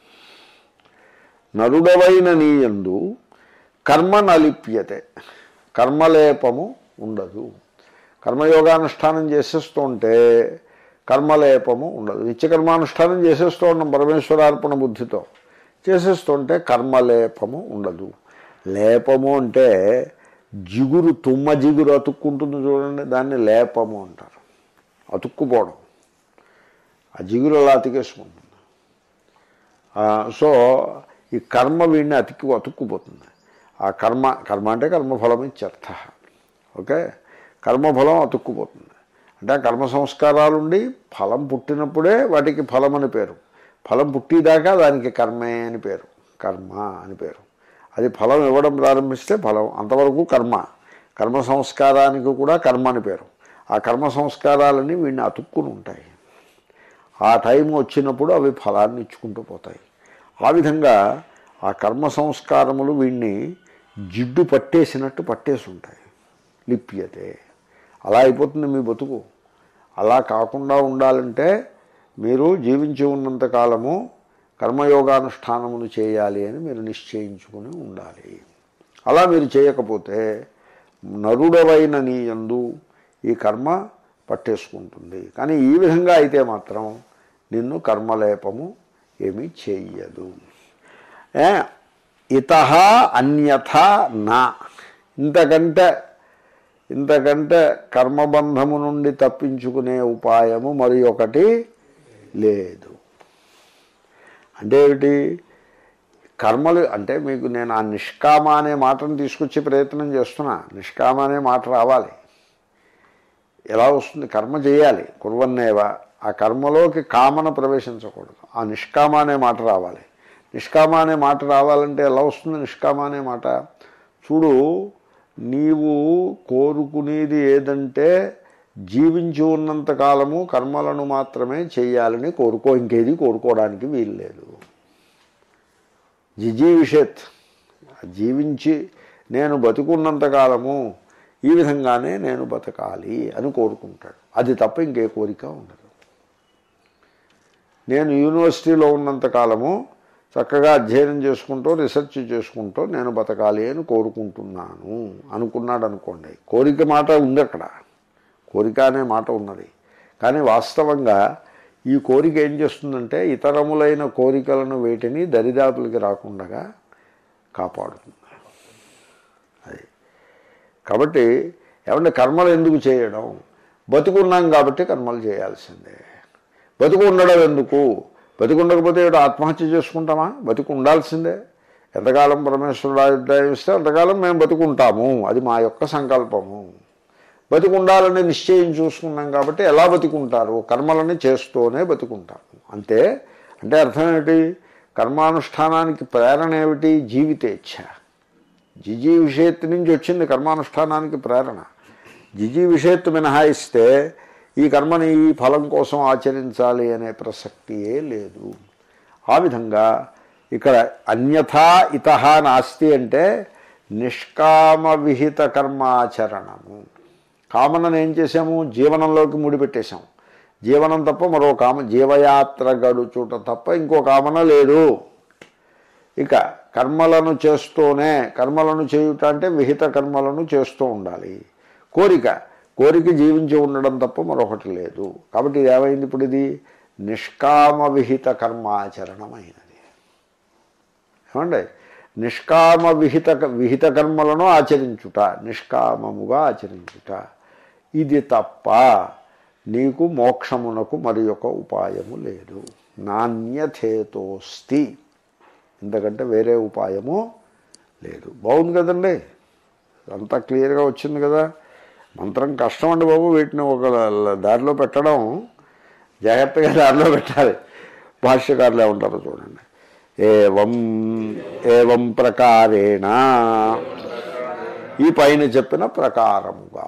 నరుడవైన నీయందు కర్మ నలిప్యతే కర్మలేపము ఉండదు కర్మయోగానుష్ఠానం చేసేస్తుంటే కర్మలేపము ఉండదు నిత్యకర్మానుష్ఠానం చేసేస్తూ ఉన్నాం పరమేశ్వరార్పణ బుద్ధితో చేసేస్తుంటే కర్మలేపము ఉండదు లేపము అంటే జిగురు తుమ్మ జిగురు అతుక్కుంటుంది చూడండి దాన్ని లేపము అంటారు అతుక్కుపోవడం ఆ జిగురు అలా అతికేసుకుంటుంది ఆ, సో ఈ కర్మ వీడిని అతికి అతుక్కుపోతుంది ఆ కర్మ కర్మ అంటే కర్మఫలం ఇత్యర్థ ఓకే కర్మఫలం అతుక్కుపోతుంది అంటే ఆ కర్మ సంస్కారాలు ఉండి ఫలం పుట్టినప్పుడే వాటికి ఫలం అని పేరు ఫలం పుట్టిదాకా దానికి కర్మే అని పేరు కర్మ అని పేరు అది ఫలం ఇవ్వడం ప్రారంభిస్తే ఫలం అంతవరకు కర్మ కర్మ సంస్కారానికి కూడా కర్మ అని పేరు ఆ కర్మ సంస్కారాలన్నీ వీడిని అతుక్కుని ఉంటాయి ఆ టైం వచ్చినప్పుడు అవి ఫలాన్ని ఇచ్చుకుంటూ పోతాయి ఆ విధంగా ఆ కర్మ సంస్కారములు వీడిని జిడ్డు పట్టేసినట్టు పట్టేసి ఉంటాయి లిప్యతే అలా అయిపోతుంది మీ బతుకు అలా కాకుండా ఉండాలంటే మీరు జీవించి ఉన్నంత కాలము కర్మయోగానుష్ఠానమును చేయాలి అని మీరు నిశ్చయించుకుని ఉండాలి అలా మీరు చేయకపోతే నరుడవైన నీ యందు ఈ కర్మ పట్టేసుకుంటుంది కానీ ఈ విధంగా అయితే మాత్రం నిన్ను కర్మలేపము ఏమీ చెయ్యదు ఏ ఇత అన్యథ నా ఇంతకంటే ఇంతకంటే కర్మబంధము నుండి తప్పించుకునే ఉపాయము మరి ఒకటి లేదు అంటే ఏమిటి కర్మలు అంటే మీకు నేను ఆ నిష్కామ అనే మాటను తీసుకొచ్చే ప్రయత్నం చేస్తున్నా నిష్కామ అనే మాట రావాలి ఎలా వస్తుంది కర్మ చేయాలి కుర్వన్నేవా ఆ కర్మలోకి కామన ప్రవేశించకూడదు ఆ నిష్కామ అనే మాట రావాలి నిష్కామ అనే మాట రావాలంటే ఎలా వస్తుంది నిష్కామ అనే మాట చూడు నీవు కోరుకునేది ఏదంటే జీవించి ఉన్నంత కాలము కర్మలను మాత్రమే చేయాలని కోరుకో ఇంకేది కోరుకోవడానికి వీలు లేదు జిజీవిషత్ జీవించి నేను బతుకున్నంత కాలము ఈ విధంగానే నేను బతకాలి అని కోరుకుంటాడు అది తప్ప ఇంకే కోరిక ఉండదు నేను యూనివర్సిటీలో ఉన్నంత కాలము చక్కగా అధ్యయనం చేసుకుంటూ రీసెర్చ్ చేసుకుంటూ నేను బతకాలి అని కోరుకుంటున్నాను అనుకున్నాడు అనుకోండి కోరిక మాట ఉంది అక్కడ కోరిక అనే మాట ఉన్నది కానీ వాస్తవంగా ఈ కోరిక ఏం చేస్తుందంటే ఇతరములైన కోరికలను వేటిని దరిదాపులకి రాకుండా కాపాడుతుంది అది కాబట్టి ఏమంటే కర్మలు ఎందుకు చేయడం బతుకున్నాం కాబట్టి కర్మలు చేయాల్సిందే బతుకు ఉండడం ఎందుకు బతుకు ఉండకపోతే ఏమిటో ఆత్మహత్య చేసుకుంటామా బతుకు ఉండాల్సిందే ఎంతకాలం పరమేశ్వరుడు ఆయుర్దాయం ఇస్తే అంతకాలం మేము బతుకుంటాము అది మా యొక్క సంకల్పము బతికుండాలని నిశ్చయం చూసుకున్నాం కాబట్టి ఎలా బతికుంటారు కర్మలని చేస్తూనే బతుకుంటాము అంతే అంటే అర్థం ఏమిటి కర్మానుష్ఠానానికి ప్రేరణ ఏమిటి జీవితేచ్ఛ జిజీ విషయత్తు నుంచి వచ్చింది కర్మానుష్ఠానానికి ప్రేరణ జిజీ విషయత్తు మినహాయిస్తే ఈ కర్మని ఈ ఫలం కోసం ఆచరించాలి అనే ప్రసక్తియే లేదు ఆ విధంగా ఇక్కడ అన్యథా ఇత నాస్తి అంటే నిష్కామ విహిత కర్మాచరణము కామనను ఏం చేసాము జీవనంలోకి ముడిపెట్టేశాం జీవనం తప్ప మరో కామ జీవయాత్ర గడుచుట తప్ప ఇంకో కామన లేదు ఇక కర్మలను చేస్తూనే కర్మలను చేయుట అంటే విహిత కర్మలను చేస్తూ ఉండాలి కోరిక కోరిక జీవించి ఉండడం తప్ప మరొకటి లేదు కాబట్టి ఇది ఏమైంది ఇప్పుడు ఇది నిష్కామ విహిత కర్మాచరణమైనది ఏమండి నిష్కామ విహిత విహిత కర్మలను ఆచరించుట నిష్కామముగా ఆచరించుట ఇది తప్ప నీకు మోక్షమునకు మరి ఒక ఉపాయము లేదు నాణ్యథేతోస్తి ఇంతకంటే వేరే ఉపాయము లేదు బాగుంది కదండి అంతా క్లియర్గా వచ్చింది కదా మంత్రం కష్టం అండి బాబు వీటిని ఒక దారిలో పెట్టడం జాగ్రత్తగా దారిలో పెట్టాలి భాష్యకారులే ఉంటారు చూడండి ఏవం ఏవం ప్రకారేణ ఈ పైన చెప్పిన ప్రకారముగా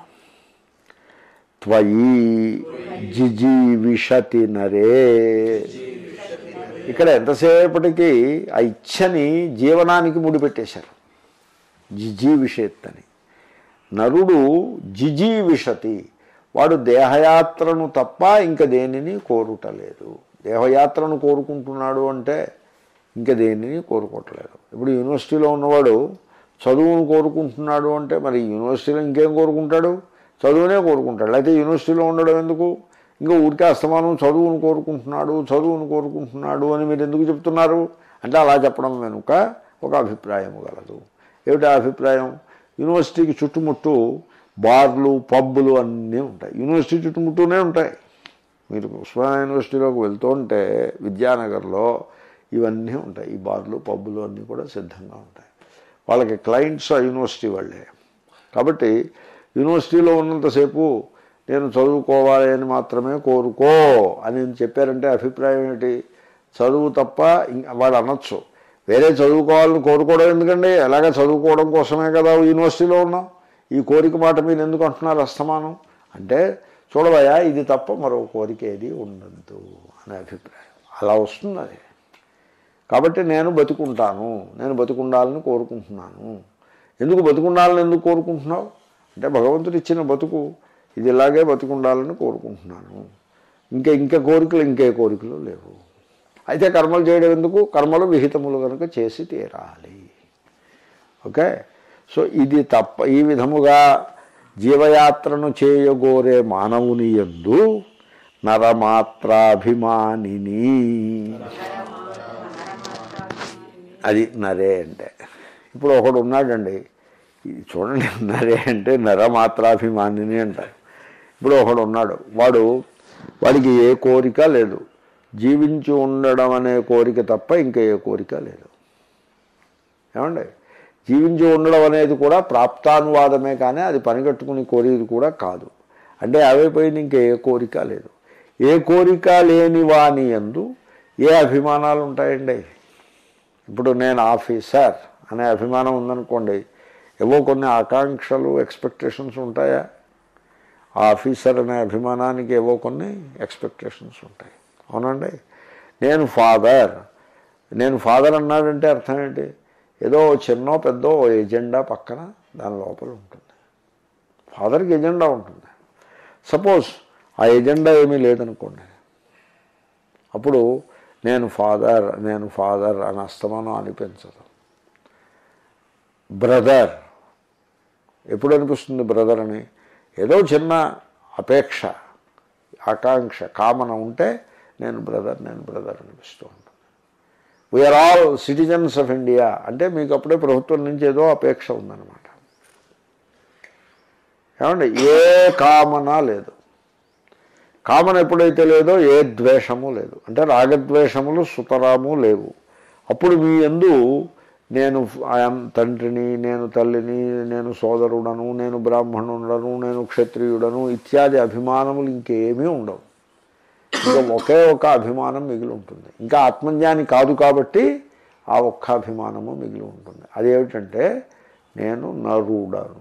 త్వయి జిజీవిషతి నరే ఇక్కడ ఎంతసేపటికి ఆ ఇచ్చని జీవనానికి ముడిపెట్టేశారు జిజీవిషత్ అని నరుడు జిజీవిషతి వాడు దేహయాత్రను తప్ప ఇంక దేనిని కోరుటలేదు దేహయాత్రను కోరుకుంటున్నాడు అంటే ఇంక దేనిని కోరుకోవట్లేదు ఇప్పుడు యూనివర్సిటీలో ఉన్నవాడు చదువును కోరుకుంటున్నాడు అంటే మరి యూనివర్సిటీలో ఇంకేం కోరుకుంటాడు చదువునే కోరుకుంటాడు అయితే యూనివర్సిటీలో ఉండడం ఎందుకు ఇంకా ఊరికే అస్తమానం చదువును కోరుకుంటున్నాడు చదువును కోరుకుంటున్నాడు అని మీరు ఎందుకు చెప్తున్నారు అంటే అలా చెప్పడం వెనుక ఒక అభిప్రాయము గలదు ఏమిటి ఆ అభిప్రాయం యూనివర్సిటీకి చుట్టుముట్టు బార్లు పబ్బులు అన్నీ ఉంటాయి యూనివర్సిటీ చుట్టుముట్టూనే ఉంటాయి మీరు ఉస్మానియా యూనివర్సిటీలోకి వెళ్తుంటే విద్యానగర్లో ఇవన్నీ ఉంటాయి ఈ బార్లు పబ్బులు అన్నీ కూడా సిద్ధంగా ఉంటాయి వాళ్ళకి క్లయింట్స్ ఆ యూనివర్సిటీ వాళ్ళే కాబట్టి యూనివర్సిటీలో ఉన్నంతసేపు నేను చదువుకోవాలి అని మాత్రమే కోరుకో అని చెప్పారంటే అభిప్రాయం ఏంటి చదువు తప్ప ఇం- వాడు అనొచ్చు వేరే చదువుకోవాలని కోరుకోవడం ఎందుకండి ఎలాగ చదువుకోవడం కోసమే కదా యూనివర్సిటీలో ఉన్నాం ఈ కోరిక మాట మీరు ఎందుకు అంటున్నారు అస్తమానం అంటే చూడవయ్యా ఇది తప్ప మరో కోరిక ఏది ఉండద్దు అనే అభిప్రాయం అలా వస్తుంది అది కాబట్టి నేను బతుకుంటాను నేను బతుకుండాలని కోరుకుంటున్నాను ఎందుకు బతుకుండాలని ఎందుకు కోరుకుంటున్నావు అంటే భగవంతుడు ఇచ్చిన బతుకు ఇది ఇలాగే బతుకుండాలని కోరుకుంటున్నాను ఇంకా ఇంకా కోరికలు ఇంకే కోరికలు లేవు అయితే కర్మలు చేయడం ఎందుకు కర్మలు విహితములు కనుక చేసి తీరాలి ఓకే సో ఇది తప్ప ఈ విధముగా జీవయాత్రను చేయగోరే మానవుని ఎందు నరమాత్రాభిమానిని అది నరే అంటే ఇప్పుడు ఒకడు ఉన్నాడండి ఇది చూడండి నరే అంటే నరమాత్రాభిమానిని అంటారు ఇప్పుడు ఒకడు ఉన్నాడు వాడు వాడికి ఏ కోరిక లేదు జీవించి ఉండడం అనే కోరిక తప్ప ఇంకా ఏ కోరిక లేదు ఏమండి జీవించి ఉండడం అనేది కూడా ప్రాప్తానువాదమే కానీ అది పనిగట్టుకుని కోరేది కూడా కాదు అంటే అవైపోయింది ఇంకా ఏ కోరిక లేదు ఏ కోరిక లేని వాని ఎందు ఏ అభిమానాలు ఉంటాయండి ఇప్పుడు నేను ఆఫీసర్ అనే అభిమానం ఉందనుకోండి ఏవో కొన్ని ఆకాంక్షలు ఎక్స్పెక్టేషన్స్ ఉంటాయా ఆ ఆఫీసర్ అనే అభిమానానికి ఏవో కొన్ని ఎక్స్పెక్టేషన్స్ ఉంటాయి అవునండి నేను ఫాదర్ నేను ఫాదర్ అన్నాడంటే అర్థం ఏంటి ఏదో చిన్నో పెద్దో ఓ ఎజెండా పక్కన దాని లోపల ఉంటుంది ఫాదర్కి ఎజెండా ఉంటుంది సపోజ్ ఆ ఎజెండా ఏమీ లేదనుకోండి అప్పుడు నేను ఫాదర్ నేను ఫాదర్ అని అస్తమానం అనిపించదు బ్రదర్ ఎప్పుడు అనిపిస్తుంది బ్రదర్ అని ఏదో చిన్న అపేక్ష ఆకాంక్ష కామన ఉంటే నేను బ్రదర్ నేను బ్రదర్ అనిపిస్తూ ఉంటుంది we are all citizens of India అంటే మీకు అప్పుడే ప్రభుత్వం నుంచి ఏదో అపేక్ష ఉందన్నమాట ఏమండి ఏ కామన లేదు కామన ఎప్పుడైతే లేదో ఏ ద్వేషము లేదు అంటే రాగద్వేషములు సుతరాము లేవు అప్పుడు మీ ఎందు నేను ఆయాం తండ్రిని నేను తల్లిని నేను సోదరుడను నేను బ్రాహ్మణుడను నేను క్షత్రియుడను ఇత్యాది అభిమానములు ఇంకేమీ ఉండవు ఇంకా ఒకే ఒక అభిమానం మిగిలి ఉంటుంది ఇంకా ఆత్మజ్ఞాని కాదు కాబట్టి ఆ ఒక్క అభిమానము మిగిలి ఉంటుంది అదేమిటంటే నేను నరుడను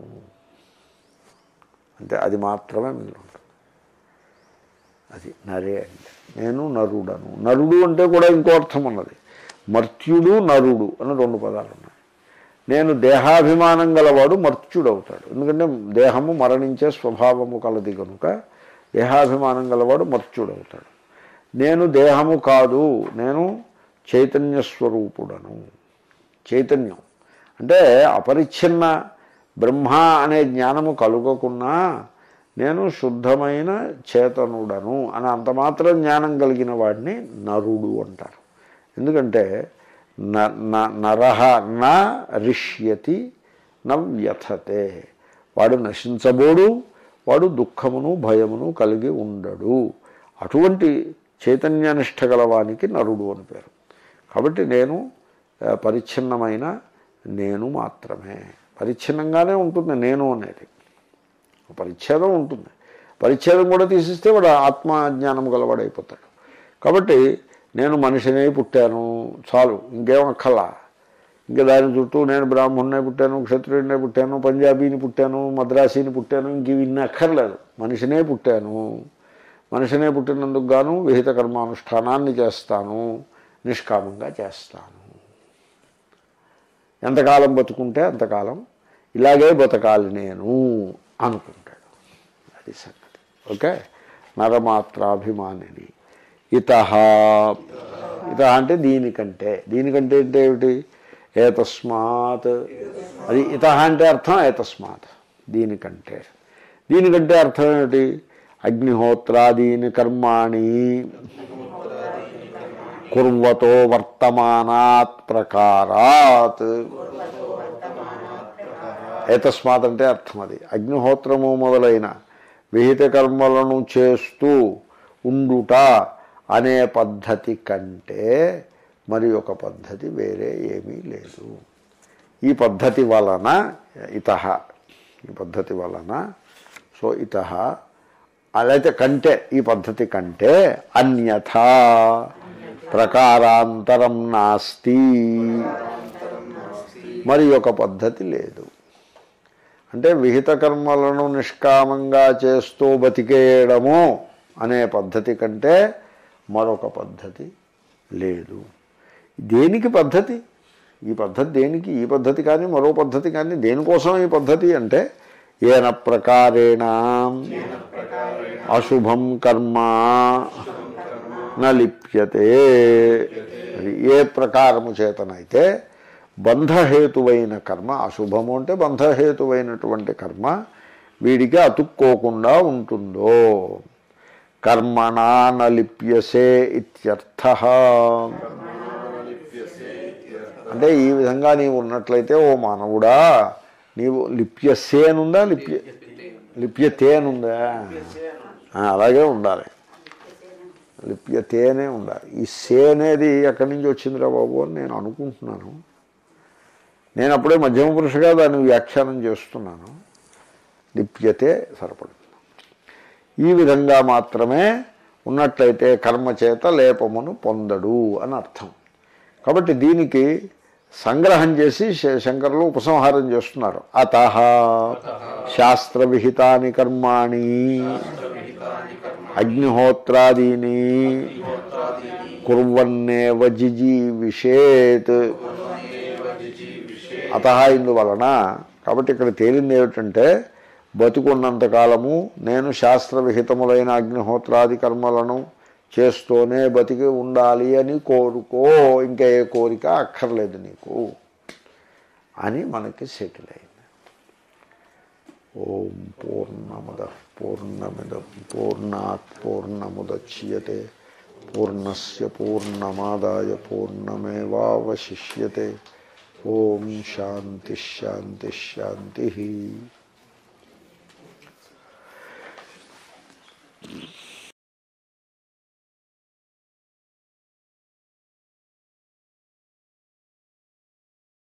అంటే అది మాత్రమే మిగిలి ఉంటుంది అది నరే అంటే నేను నరుడను నరుడు అంటే కూడా ఇంకో అర్థం ఉన్నది మర్త్యుడు నరుడు అని రెండు పదాలు ఉన్నాయి నేను దేహాభిమానం గలవాడు మర్త్యుడవుతాడు ఎందుకంటే దేహము మరణించే స్వభావము కలది కనుక దేహాభిమానం గలవాడు మర్త్యుడవుతాడు నేను దేహము కాదు నేను చైతన్య స్వరూపుడను చైతన్యం అంటే అపరిచ్ఛిన్న బ్రహ్మ అనే జ్ఞానము కలుగకున్నా నేను శుద్ధమైన చేతనుడను అని అంత మాత్రం జ్ఞానం కలిగిన వాడిని నరుడు అంటారు ఎందుకంటే న న- నరహ నా రిష్యతి న వ్యథతే వాడు నశించబోడు వాడు దుఃఖమును భయమును కలిగి ఉండడు అటువంటి చైతన్యనిష్ట గలవానికి నరుడు అని పేరు కాబట్టి నేను ఆ, పరిచ్ఛిన్నమైన నేను మాత్రమే పరిచ్ఛిన్నంగానే ఉంటుంది నేను అనేది పరిచ్ఛేదం ఉంటుంది పరిచ్ఛేదం కూడా తీసిస్తే వాడు ఆత్మజ్ఞానం గలవాడైపోతాడు కాబట్టి నేను మనిషినే పుట్టాను చాలు ఇంకేం అక్కర్లా ఇంకా దాని చుట్టూ నేను బ్రాహ్మణునే పుట్టాను క్షత్రియుడినే పుట్టాను పంజాబీని పుట్టాను మద్రాసీని పుట్టాను ఇంక ఇవి ఇన్ని అక్కర్లేదు మనిషినే పుట్టాను మనిషినే పుట్టినందుకు గాను విహిత కర్మానుష్ఠానాన్ని చేస్తాను నిష్కామంగా చేస్తాను ఎంతకాలం బతుకుంటే అంతకాలం ఇలాగే బతకాలి నేను అనుకుంటాడు అది సంగతి ఓకే నరమాత్రాభిమానిని ఇత ఇత అంటే దీనికంటే దీనికంటే అంటే ఏమిటి ఏతస్మాత్ అది ఇత అంటే అర్థం ఏతస్మాత్ దీనికంటే దీనికంటే అర్థం ఏమిటి అగ్నిహోత్రాదీని కర్మాణి కుర్వతో వర్తమానాత్ ప్రకారాత్ ఏతస్మాత్ అంటే అర్థం అది అగ్నిహోత్రము మొదలైన విహిత కర్మలను చేస్తూ ఉండుట అనే పద్ధతి కంటే మరి ఒక పద్ధతి వేరే ఏమీ లేదు ఈ పద్ధతి వలన ఇత ఈ పద్ధతి వలన సో ఇత అలాగే కంటే ఈ పద్ధతి కంటే అన్యథా ప్రకారాంతరం నాస్తి మరి ఒక పద్ధతి లేదు అంటే విహిత కర్మలను నిష్కామంగా చేస్తూ బతికేయడము అనే పద్ధతి కంటే మరొక పద్ధతి లేదు దేనికి పద్ధతి ఈ పద్ధతి దేనికి ఈ పద్ధతి కానీ మరో పద్ధతి కానీ దేనికోసం ఈ పద్ధతి అంటే ఏన ప్రకారేణ అశుభం కర్మ నలిప్యతే అది ఏ ప్రకారము చేతనైతే బంధహేతువైన కర్మ అశుభము అంటే బంధహేతువైనటువంటి కర్మ వీడికి అతుక్కోకుండా ఉంటుందో కర్మణా నలిప్యసే ఇత్యర్థ అంటే ఈ విధంగా నీవు ఉన్నట్లయితే ఓ మానవుడా నీవు లిప్యసే అనుందా లిప్య లిప్యతే అనుందా ఆ, అలాగే ఉండాలి లిప్యతేనే ఉండాలి ఈ సే అనేది ఎక్కడి నుంచి వచ్చిందిరా బాబు అని నేను అనుకుంటున్నాను నేను అప్పుడే మధ్యమ పురుషుగా దాన్ని వ్యాఖ్యానం చేస్తున్నాను లిప్యతే సరిపడుతుంది ఈ విధంగా మాత్రమే ఉన్నట్లయితే కర్మ చేత లేపమును పొందడు అని అర్థం కాబట్టి దీనికి సంగ్రహం చేసి శ- శంకరులు ఉపసంహారం చేస్తున్నారు అత శాస్త్ర విహితాని కర్మాణి అగ్నిహోత్రాదీని కుర్వన్నేవ జిజీవిషేత్ అత ఇందువలన కాబట్టి ఇక్కడ తేలింది ఏమిటంటే బతుకున్నంత కాలము నేను శాస్త్ర విహితములైన అగ్నిహోత్రాది కర్మలను చేస్తూనే బతికి ఉండాలి అని కోరుకో ఇంకా ఏ కోరిక అక్కర్లేదు నీకు అని మనకి సెటిల్ అయింది ఓం పూర్ణముద పూర్ణమిద పూర్ణాత్ పూర్ణముద్యతే పూర్ణస్య పూర్ణమాదాయ పూర్ణమేవావశిష్యతే ఓం శాంతి శాంతి శాంతి